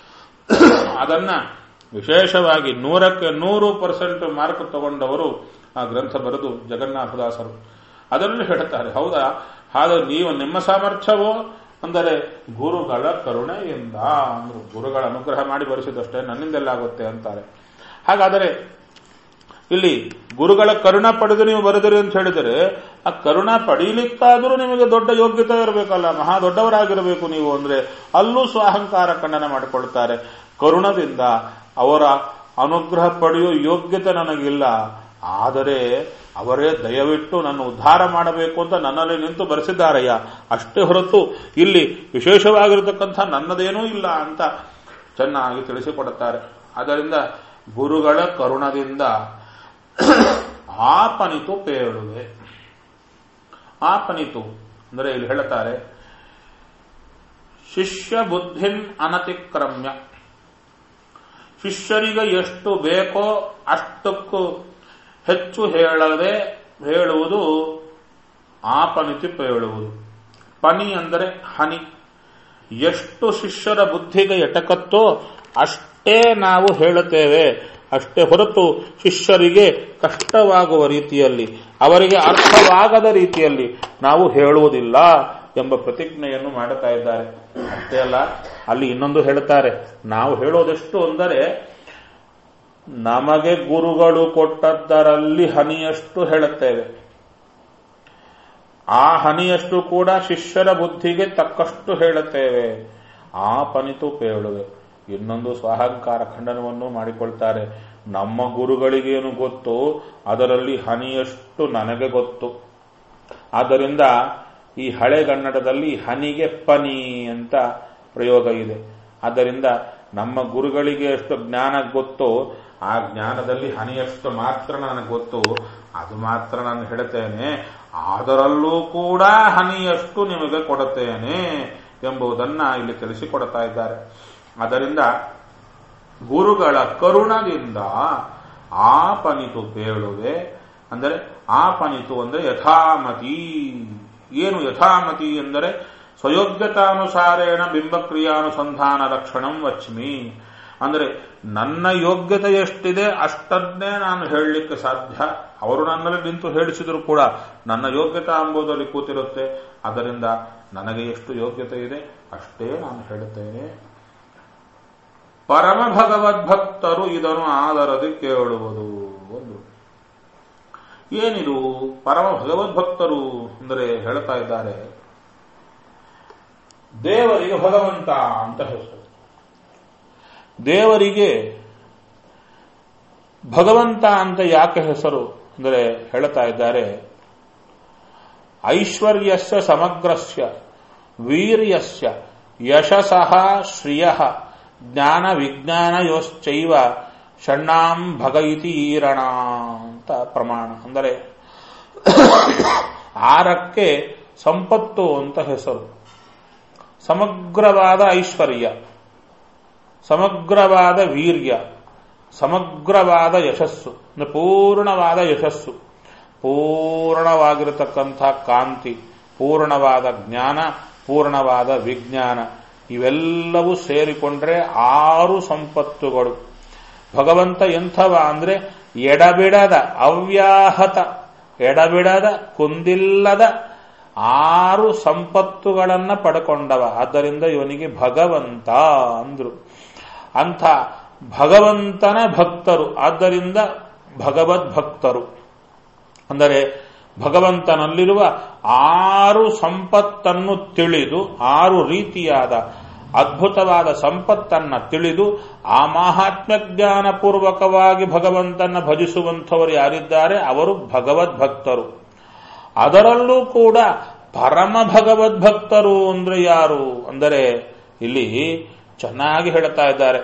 ಅದನ್ನ ವಿಶೇಷವಾಗಿ ನೂರಕ್ಕೆ ನೂರು ಪರ್ಸೆಂಟ್ ಮಾರ್ಕ್ ತಗೊಂಡವರು ಆ ಗ್ರಂಥ ಬರೆದು ಜಗನ್ನಾಥದಾಸರು ಅದನ್ನು ಹೇಳ್ತಾರೆ ಹೌದಾ ಹಾಗೆ ನೀವು ನಿಮ್ಮ ಸಾಮರ್ಥ್ಯವೋ ಅಂದರೆ ಗುರುಗಳ ಕರುಣೆಯಿಂದ ಅಂದ್ರು ಗುರುಗಳ ಅನುಗ್ರಹ ಮಾಡಿ ಬರೆಸಿದಷ್ಟೇ ನನ್ನಿಂದೆಲ್ಲ ಆಗುತ್ತೆ ಅಂತಾರೆ ಹಾಗಾದರೆ ಇಲ್ಲಿ ಗುರುಗಳ ಕರುಣ ಪಡೆದು ನೀವು ಬರೆದಿರಿ ಅಂತ ಹೇಳಿದರೆ ಆ ಕರುಣ ಪಡೀಲಿಕ್ಕಾದರೂ ನಿಮಗೆ ದೊಡ್ಡ ಯೋಗ್ಯತೆ ಇರಬೇಕಲ್ಲ ಮಹಾ ದೊಡ್ಡವರಾಗಿರಬೇಕು ನೀವು ಅಂದ್ರೆ ಅಲ್ಲೂ ಸ್ವಾಹಂಕಾರ ಖಂಡನ ಮಾಡಿಕೊಳ್ತಾರೆ ಕರುಣದಿಂದ ಅವರ ಅನುಗ್ರಹ ಪಡೆಯೋ ಯೋಗ್ಯತೆ ನನಗಿಲ್ಲ ಆದರೆ ಅವರೇ ದಯವಿಟ್ಟು ನನ್ನ ಉದ್ಧಾರ ಮಾಡಬೇಕು ಅಂತ ನನ್ನಲ್ಲಿ ನಿಂತು ಬರೆಸಿದ್ದಾರಯ್ಯ ಅಷ್ಟೇ ಹೊರತು ಇಲ್ಲಿ ವಿಶೇಷವಾಗಿರತಕ್ಕಂಥ ನನ್ನದೇನೂ ಇಲ್ಲ ಅಂತ ಚೆನ್ನಾಗಿ ತಿಳಿಸಿಕೊಡುತ್ತಾರೆ ಆದ್ದರಿಂದ ಗುರುಗಳ ಕರುಣದಿಂದ ಆಪನಿತು ಪೇಳುವೆ ಆಪನಿತು ಅಂದರೆ ಇಲ್ಲಿ ಹೇಳುತ್ತಾರೆ ಶಿಷ್ಯ ಬುದ್ಧಿನ್ ಅನತಿಕ್ರಮ್ಯ ಶಿಷ್ಯರಿಗೆ ಎಷ್ಟು ಬೇಕೋ ಅಷ್ಟಕ್ಕೂ ಹೆಚ್ಚು ಹೇಳದೆ ಹೇಳುವುದು ಆಪನಿತಿ ಹೇಳುವುದು ಪನಿ ಅಂದರೆ ಹನಿ ಎಷ್ಟು ಶಿಷ್ಯರ ಬುದ್ಧಿಗೆ ಎಟಕತ್ತೋ ಅಷ್ಟೇ ನಾವು ಹೇಳುತ್ತೇವೆ ಅಷ್ಟೇ ಹೊರತು ಶಿಷ್ಯರಿಗೆ ಕಷ್ಟವಾಗುವ ರೀತಿಯಲ್ಲಿ ಅವರಿಗೆ ಅರ್ಥವಾಗದ ರೀತಿಯಲ್ಲಿ ನಾವು ಹೇಳುವುದಿಲ್ಲ ಎಂಬ ಪ್ರತಿಜ್ಞೆಯನ್ನು ಮಾಡುತ್ತಾ ಇದ್ದಾರೆ ಅಷ್ಟೇ ಅಲ್ಲ ಅಲ್ಲಿ ಇನ್ನೊಂದು ಹೇಳುತ್ತಾರೆ ನಾವು ಹೇಳೋದೆಷ್ಟು ಅಂದರೆ ನಮಗೆ ಗುರುಗಳು ಕೊಟ್ಟದ್ದರಲ್ಲಿ ಹನಿಯಷ್ಟು ಹೇಳುತ್ತೇವೆ ಆ ಹನಿಯಷ್ಟು ಕೂಡ ಶಿಷ್ಯರ ಬುದ್ಧಿಗೆ ತಕ್ಕಷ್ಟು ಹೇಳುತ್ತೇವೆ ಆ ಪನಿತು ಪೇಳುವೆ ಇನ್ನೊಂದು ಸ್ವಾಹಂಕಾರ ಖಂಡನವನ್ನು ಮಾಡಿಕೊಳ್ತಾರೆ ನಮ್ಮ ಗುರುಗಳಿಗೇನು ಗೊತ್ತು ಅದರಲ್ಲಿ ಹನಿಯಷ್ಟು ನನಗೆ ಗೊತ್ತು ಆದ್ದರಿಂದ ಈ ಹಳೆಗನ್ನಡದಲ್ಲಿ ಹನಿಗೆ ಪನಿ ಅಂತ ಪ್ರಯೋಗ ಇದೆ ಆದ್ದರಿಂದ ನಮ್ಮ ಗುರುಗಳಿಗೆ ಎಷ್ಟು ಜ್ಞಾನ ಗೊತ್ತೋ ಆ ಜ್ಞಾನದಲ್ಲಿ ಹನಿಯಷ್ಟು ಮಾತ್ರ ನನಗೆ ಗೊತ್ತು ಅದು ಮಾತ್ರ ನಾನು ಹೇಳ್ತೇನೆ ಅದರಲ್ಲೂ ಕೂಡ ಹನಿಯಷ್ಟು ನಿಮಗೆ ಕೊಡುತ್ತೇನೆ ಎಂಬುದನ್ನ ಇಲ್ಲಿ ತಿಳಿಸಿಕೊಡ್ತಾ ಇದ್ದಾರೆ ಅದರಿಂದ ಗುರುಗಳ ಕರುಣದಿಂದ ಆಪನಿತು ಪೇಳುವೆ ಅಂದರೆ ಆಪನಿತು ಅಂದರೆ ಯಥಾಮತಿ ಏನು ಯಥಾಮತಿ ಎಂದರೆ ಸ್ವಯೋಗ್ಯತಾನುಸಾರೇಣ ಬಿಂಬಕ್ರಿಯಾನುಸಂಧಾನ ಲಕ್ಷಣಂ ವಚ್ಮಿ ಅಂದರೆ ನನ್ನ ಯೋಗ್ಯತೆ ಎಷ್ಟಿದೆ ಅಷ್ಟನ್ನೇ ನಾನು ಹೇಳಲಿಕ್ಕೆ ಸಾಧ್ಯ ಅವರು ನನ್ನಲ್ಲಿ ನಿಂತು ಹೇಳಿಸಿದ್ರು ಕೂಡ ನನ್ನ ಯೋಗ್ಯತಾ ಎಂಬುದರಲ್ಲಿ ಕೂತಿರುತ್ತೆ ಅದರಿಂದ ನನಗೆ ಎಷ್ಟು ಯೋಗ್ಯತೆ ಇದೆ ಅಷ್ಟೇ ನಾನು ಹೇಳುತ್ತೇನೆ ಪರಮ ಭಗವದ್ಭಕ್ತರು ಇದನ್ನು ಆದರದಿ ಕೇಳುವುದು ಒಂದು ಏನಿದು ಪರಮ ಭಗವದ್ಭಕ್ತರು ಅಂದರೆ ಹೇಳ್ತಾ ಇದ್ದಾರೆ ದೇವರಿಗೆ ಭಗವಂತ ಅಂತ ಹೆಸರು ದೇವರಿಗೆ ಭಗವಂತ ಅಂತ ಯಾಕೆ ಹೆಸರು ಅಂದರೆ ಹೇಳ್ತಾ ಇದ್ದಾರೆ ಐಶ್ವರ್ಯಸ್ಯ ಸಮಗ್ರಸ್ಯ ವೀರ್ಯಸ್ಯ ಯಶಸಃ ಶ್ರಿಯ ಜ್ಞಾನ ವಿಜ್ಞಾನಯೋಶ್ಚೈವ ಷಣ್ಣಾಂ ಭಗ ಇತಿ ಈರಣ ಅಂತ ಪ್ರಮಾಣ ಅಂದರೆ ಆರಕ್ಕೆ ಸಂಪತ್ತು ಅಂತ ಹೆಸರು ಸಮಗ್ರವಾದ ಐಶ್ವರ್ಯ ಸಮಗ್ರವಾದ ವೀರ್ಯ ಸಮಗ್ರವಾದ ಯಶಸ್ಸು ಅಂದ್ರೆ ಪೂರ್ಣವಾದ ಯಶಸ್ಸು ಪೂರ್ಣವಾಗಿರತಕ್ಕಂಥ ಕಾಂತಿ ಪೂರ್ಣವಾದ ಜ್ಞಾನ ಪೂರ್ಣವಾದ ವಿಜ್ಞಾನ ಇವೆಲ್ಲವೂ ಸೇರಿಕೊಂಡ್ರೆ ಆರು ಸಂಪತ್ತುಗಳು ಭಗವಂತ ಎಂಥವ ಅಂದ್ರೆ ಎಡಬಿಡದ ಅವ್ಯಾಹತ ಎಡಬಿಡದ ಕುಂದಿಲ್ಲದ ಆರು ಸಂಪತ್ತುಗಳನ್ನ ಪಡ್ಕೊಂಡವ ಆದ್ದರಿಂದ ಇವನಿಗೆ ಭಗವಂತ ಅಂದ್ರು ಅಂಥ ಭಗವಂತನ ಭಕ್ತರು ಆದ್ದರಿಂದ ಭಗವದ್ ಭಕ್ತರು ಅಂದರೆ ಭಗವಂತನಲ್ಲಿರುವ ಆರು ಸಂಪತ್ತನ್ನು ತಿಳಿದು ಆರು ರೀತಿಯಾದ ಅದ್ಭುತವಾದ ಸಂಪತ್ತನ್ನ ತಿಳಿದು ಆ ಮಹಾತ್ಮ ಜ್ಞಾನಪೂರ್ವಕವಾಗಿ ಭಗವಂತನ ಭಜಿಸುವಂಥವರು ಯಾರಿದ್ದಾರೆ ಅವರು ಭಗವದ್ಭಕ್ತರು ಅದರಲ್ಲೂ ಕೂಡ ಪರಮ ಭಗವದ್ಭಕ್ತರು ಅಂದ್ರೆ ಯಾರು ಅಂದರೆ ಇಲ್ಲಿ ಚೆನ್ನಾಗಿ ಹೇಳ್ತಾ ಇದ್ದಾರೆ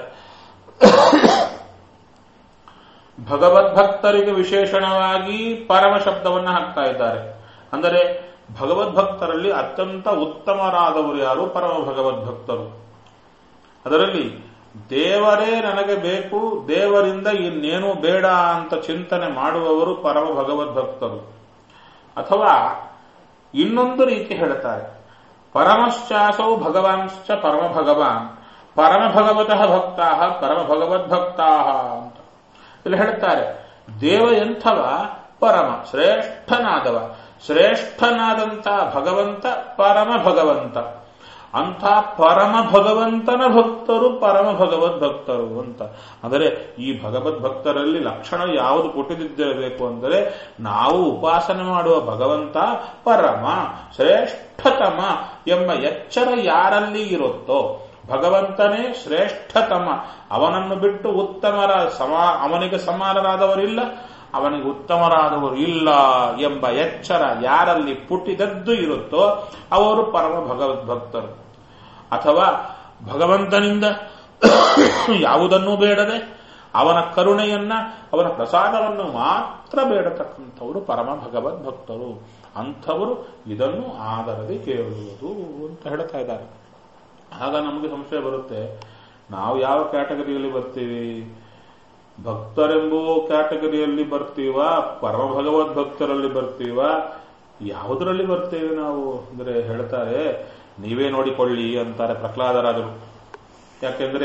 ಭಗವದ್ಭಕ್ತರಿಗೆ ವಿಶೇಷಣವಾಗಿ ಪರಮ ಶಬ್ದವನ್ನು ಹಾಕ್ತಾ ಇದ್ದಾರೆ ಅಂದರೆ ಭಗವದ್ಭಕ್ತರಲ್ಲಿ ಅತ್ಯಂತ ಉತ್ತಮರಾದವರು ಯಾರು ಪರಮ ಭಗವದ್ಭಕ್ತರು ಅದರಲ್ಲಿ ದೇವರೇ ನನಗೆ ಬೇಕು ದೇವರಿಂದ ಇನ್ನೇನು ಬೇಡ ಅಂತ ಚಿಂತನೆ ಮಾಡುವವರು ಪರಮ ಭಗವದ್ಭಕ್ತರು ಅಥವಾ ಇನ್ನೊಂದು ರೀತಿ ಹೇಳ್ತಾರೆ ಪರಮಶ್ಚಾಸೌ ಭಗವಾಂಶ್ಚ ಪರಮ ಭಗವಾನ್ ಪರಮ ಭಗವತಃ ಭಕ್ತಾ ಪರಮ ಭಗವದ್ಭಕ್ತಾ ಅಂತ ಇಲ್ಲಿ ಹೇಳ್ತಾರೆ ದೇವ ಎಂಥವ ಪರಮ ಶ್ರೇಷ್ಠನಾದವ ಶ್ರೇಷ್ಠನಾದಂತ ಭಗವಂತ ಪರಮ ಭಗವಂತ ಅಂಥ ಪರಮ ಭಗವಂತನ ಭಕ್ತರು ಪರಮ ಭಗವದ್ ಭಕ್ತರು ಅಂತ ಅಂದರೆ ಈ ಭಗವದ್ ಭಕ್ತರಲ್ಲಿ ಲಕ್ಷಣ ಯಾವುದು ಕೊಟ್ಟಿದ್ದಿರಬೇಕು ಅಂದರೆ ನಾವು ಉಪಾಸನೆ ಮಾಡುವ ಭಗವಂತ ಪರಮ ಶ್ರೇಷ್ಠತಮ ಎಂಬ ಎಚ್ಚರ ಯಾರಲ್ಲಿ ಇರುತ್ತೋ ಭಗವಂತನೇ ಶ್ರೇಷ್ಠತಮ ಅವನನ್ನು ಬಿಟ್ಟು ಉತ್ತಮರ ಸಮಾ ಅವನಿಗೆ ಸಮಾನರಾದವರಿಲ್ಲ ಅವನಿಗೆ ಉತ್ತಮರಾದವರು ಇಲ್ಲ ಎಂಬ ಎಚ್ಚರ ಯಾರಲ್ಲಿ ಪುಟ್ಟಿದದ್ದು ಇರುತ್ತೋ ಅವರು ಪರಮ ಭಗವದ್ಭಕ್ತರು ಅಥವಾ ಭಗವಂತನಿಂದ ಯಾವುದನ್ನೂ ಬೇಡದೆ ಅವನ ಕರುಣೆಯನ್ನ ಅವನ ಪ್ರಸಾದವನ್ನು ಮಾತ್ರ ಬೇಡತಕ್ಕಂಥವರು ಪರಮ ಭಗವದ್ಭಕ್ತರು ಅಂಥವರು ಇದನ್ನು ಆದರದೆ ಕೇಳುವುದು ಅಂತ ಹೇಳ್ತಾ ಇದ್ದಾರೆ ಆಗ ನಮಗೆ ಸಂಶಯ ಬರುತ್ತೆ ನಾವು ಯಾವ ಕ್ಯಾಟಗರಿಯಲ್ಲಿ ಬರ್ತೀವಿ ಭಕ್ತರೆಂಬುವ ಕ್ಯಾಟಗರಿಯಲ್ಲಿ ಬರ್ತೀವ ಪರಮ ಭಗವದ್ ಭಕ್ತರಲ್ಲಿ ಬರ್ತೀವ ಯಾವುದರಲ್ಲಿ ಬರ್ತೇವೆ ನಾವು ಅಂದ್ರೆ ಹೇಳ್ತಾರೆ ನೀವೇ ನೋಡಿಕೊಳ್ಳಿ ಅಂತಾರೆ ಪ್ರಹ್ಲಾದರಾದರು ಯಾಕೆಂದ್ರೆ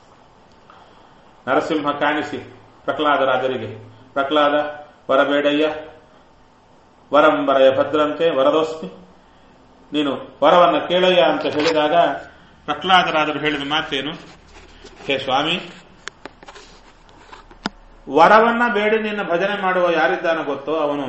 ನರಸಿಂಹ ಕಾಣಿಸಿ ಪ್ರಹ್ಲಾದರಾಜರಿಗೆ ಪ್ರಹ್ಲಾದ ವರಬೇಡಯ್ಯ ವರಂಬರಯ ಭದ್ರಂತೆ ವರದೋಸ್ಮಿ ನೀನು ವರವನ್ನ ಕೇಳಯ್ಯ ಅಂತ ಹೇಳಿದಾಗ ಪ್ರಹ್ಲಾದರಾದರು ಹೇಳಿದ ಮಾತೇನು ಹೇ ಸ್ವಾಮಿ ವರವನ್ನ ಬೇಡಿ ನಿನ್ನ ಭಜನೆ ಮಾಡುವ ಯಾರಿದ್ದಾನ ಗೊತ್ತೋ ಅವನು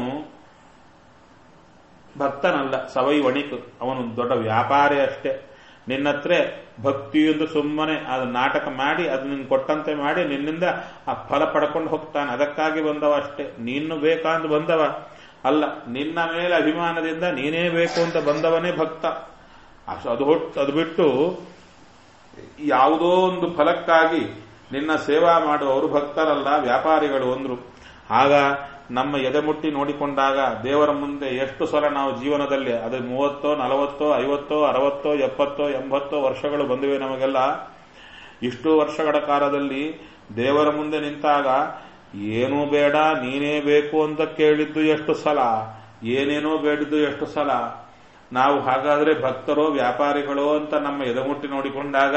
ಭಕ್ತನಲ್ಲ ಸವೈ ವಣಿಕ್ ಅವನು ದೊಡ್ಡ ವ್ಯಾಪಾರಿ ಅಷ್ಟೇ ನಿನ್ನತ್ರ ಭಕ್ತಿಯೊಂದು ಸುಮ್ಮನೆ ಅದು ನಾಟಕ ಮಾಡಿ ಅದು ನಿನ್ ಕೊಟ್ಟಂತೆ ಮಾಡಿ ನಿನ್ನಿಂದ ಆ ಫಲ ಪಡ್ಕೊಂಡು ಹೋಗ್ತಾನೆ ಅದಕ್ಕಾಗಿ ಬಂದವ ಅಷ್ಟೇ ನೀನು ಬೇಕಂತ ಬಂದವ ಅಲ್ಲ ನಿನ್ನ ಮೇಲೆ ಅಭಿಮಾನದಿಂದ ನೀನೇ ಬೇಕು ಅಂತ ಬಂದವನೇ ಭಕ್ತ ಅದು ಹೊಟ್ಟು ಅದು ಬಿಟ್ಟು ಯಾವುದೋ ಒಂದು ಫಲಕ್ಕಾಗಿ ನಿನ್ನ ಸೇವಾ ಮಾಡುವವರು ಭಕ್ತರಲ್ಲ ವ್ಯಾಪಾರಿಗಳು ಅಂದ್ರು ಆಗ ನಮ್ಮ ಎದೆ ಮುಟ್ಟಿ ನೋಡಿಕೊಂಡಾಗ ದೇವರ ಮುಂದೆ ಎಷ್ಟು ಸಲ ನಾವು ಜೀವನದಲ್ಲಿ ಅದು ಮೂವತ್ತೋ ನಲವತ್ತೋ ಐವತ್ತೋ ಅರವತ್ತೋ ಎಪ್ಪತ್ತೋ ಎಂಬತ್ತೋ ವರ್ಷಗಳು ಬಂದಿವೆ ನಮಗೆಲ್ಲ ಇಷ್ಟು ವರ್ಷಗಳ ಕಾಲದಲ್ಲಿ ದೇವರ ಮುಂದೆ ನಿಂತಾಗ ಏನೂ ಬೇಡ ನೀನೇ ಬೇಕು ಅಂತ ಕೇಳಿದ್ದು ಎಷ್ಟು ಸಲ ಏನೇನೋ ಬೇಡಿದ್ದು ಎಷ್ಟು ಸಲ ನಾವು ಹಾಗಾದ್ರೆ ಭಕ್ತರೋ ವ್ಯಾಪಾರಿಗಳೋ ಅಂತ ನಮ್ಮ ಎದೆಮುಟ್ಟಿ ನೋಡಿಕೊಂಡಾಗ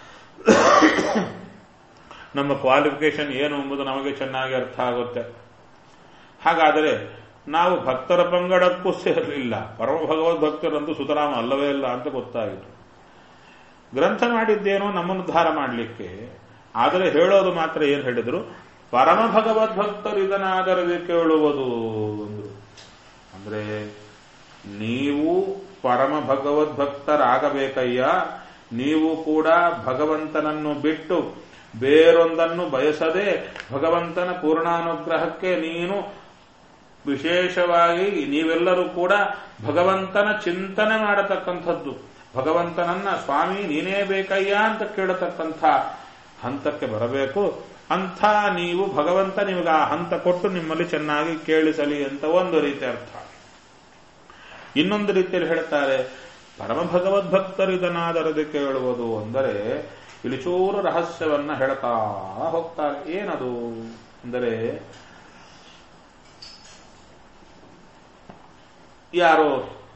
ನಮ್ಮ ಕ್ವಾಲಿಫಿಕೇಶನ್ ಏನು ಎಂಬುದು ನಮಗೆ ಚೆನ್ನಾಗಿ ಅರ್ಥ ಆಗುತ್ತೆ ಹಾಗಾದರೆ ನಾವು ಭಕ್ತರ ಪಂಗಡಕ್ಕೂ ಸೇರಲಿಲ್ಲ ಪರಮ ಭಗವದ್ ಭಕ್ತರಂತೂ ಸುತರಾಮ ಅಲ್ಲವೇ ಇಲ್ಲ ಅಂತ ಗೊತ್ತಾಯಿತು ಗ್ರಂಥ ಮಾಡಿದ್ದೇನೋ ನಮ್ಮನ್ನುದ್ಧಾರ ಮಾಡಲಿಕ್ಕೆ ಆದರೆ ಹೇಳೋದು ಮಾತ್ರ ಏನು ಹೇಳಿದ್ರು ಪರಮ ಭಗವದ್ ಭಕ್ತರು ಇದನ್ನಾದರದೆ ಕೇಳುವುದು ಅಂದ್ರು ಅಂದ್ರೆ ನೀವು ಪರಮ ಭಗವದ್ ಭಕ್ತರಾಗಬೇಕಯ್ಯ ನೀವು ಕೂಡ ಭಗವಂತನನ್ನು ಬಿಟ್ಟು ಬೇರೊಂದನ್ನು ಬಯಸದೆ ಭಗವಂತನ ಪೂರ್ಣಾನುಗ್ರಹಕ್ಕೆ ನೀನು ವಿಶೇಷವಾಗಿ ನೀವೆಲ್ಲರೂ ಕೂಡ ಭಗವಂತನ ಚಿಂತನೆ ಮಾಡತಕ್ಕಂಥದ್ದು ಭಗವಂತನನ್ನ ಸ್ವಾಮಿ ನೀನೇ ಬೇಕಯ್ಯ ಅಂತ ಕೇಳತಕ್ಕಂಥ ಹಂತಕ್ಕೆ ಬರಬೇಕು ಅಂಥ ನೀವು ಭಗವಂತ ನಿಮಗೆ ಆ ಹಂತ ಕೊಟ್ಟು ನಿಮ್ಮಲ್ಲಿ ಚೆನ್ನಾಗಿ ಕೇಳಿಸಲಿ ಅಂತ ಒಂದು ರೀತಿ ಅರ್ಥ ಇನ್ನೊಂದು ರೀತಿಯಲ್ಲಿ ಹೇಳ್ತಾರೆ ಪರಮ ಭಗವದ್ ಭಕ್ತರು ಇದನ್ನಾದರದೆ ಕೇಳುವುದು ಅಂದರೆ ಇಲ್ಲಿ ಚೂರು ರಹಸ್ಯವನ್ನ ಹೇಳ್ತಾ ಹೋಗ್ತಾರೆ ಏನದು ಅಂದರೆ ಯಾರೋ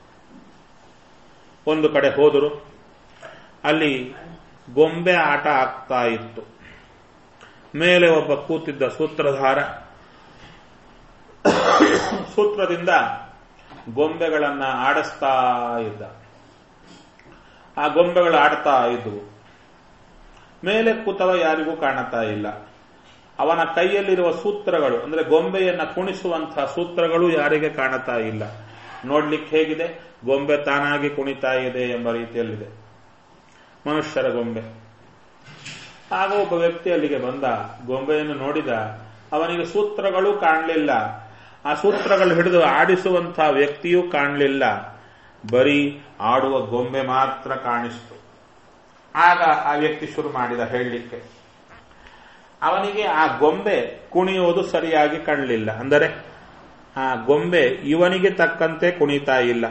ಒಂದು ಕಡೆ ಹೋದರು ಅಲ್ಲಿ ಗೊಂಬೆ ಆಟ ಆಗ್ತಾ ಇತ್ತು ಮೇಲೆ ಒಬ್ಬ ಕೂತಿದ್ದ ಸೂತ್ರಧಾರ ಸೂತ್ರದಿಂದ ಗೊಂಬೆಗಳನ್ನ ಆಡಿಸ್ತಾ ಇದ್ದ ಆ ಗೊಂಬೆಗಳು ಆಡ್ತಾ ಇದ್ವು ಮೇಲೆ ಕೂತವ ಯಾರಿಗೂ ಕಾಣುತ್ತಾ ಇಲ್ಲ ಅವನ ಕೈಯಲ್ಲಿರುವ ಸೂತ್ರಗಳು ಅಂದ್ರೆ ಗೊಂಬೆಯನ್ನ ಕುಣಿಸುವಂತಹ ಸೂತ್ರಗಳು ಯಾರಿಗೆ ಕಾಣುತ್ತಾ ಇಲ್ಲ ನೋಡ್ಲಿಕ್ಕೆ ಹೇಗಿದೆ ಗೊಂಬೆ ತಾನಾಗಿ ಕುಣಿತಾ ಇದೆ ಎಂಬ ರೀತಿಯಲ್ಲಿದೆ ಮನುಷ್ಯರ ಗೊಂಬೆ ಆಗ ಒಬ್ಬ ವ್ಯಕ್ತಿ ಅಲ್ಲಿಗೆ ಬಂದ ಗೊಂಬೆಯನ್ನು ನೋಡಿದ ಅವನಿಗೆ ಸೂತ್ರಗಳು ಕಾಣಲಿಲ್ಲ ಆ ಸೂತ್ರಗಳು ಹಿಡಿದು ಆಡಿಸುವಂತಹ ವ್ಯಕ್ತಿಯೂ ಕಾಣಲಿಲ್ಲ ಬರೀ ಆಡುವ ಗೊಂಬೆ ಮಾತ್ರ ಕಾಣಿಸ್ತು ಆಗ ಆ ವ್ಯಕ್ತಿ ಶುರು ಮಾಡಿದ ಹೇಳಲಿಕ್ಕೆ ಅವನಿಗೆ ಆ ಗೊಂಬೆ ಕುಣಿಯೋದು ಸರಿಯಾಗಿ ಕಾಣಲಿಲ್ಲ ಅಂದರೆ ಆ ಗೊಂಬೆ ಇವನಿಗೆ ತಕ್ಕಂತೆ ಕುಣಿತಾ ಇಲ್ಲ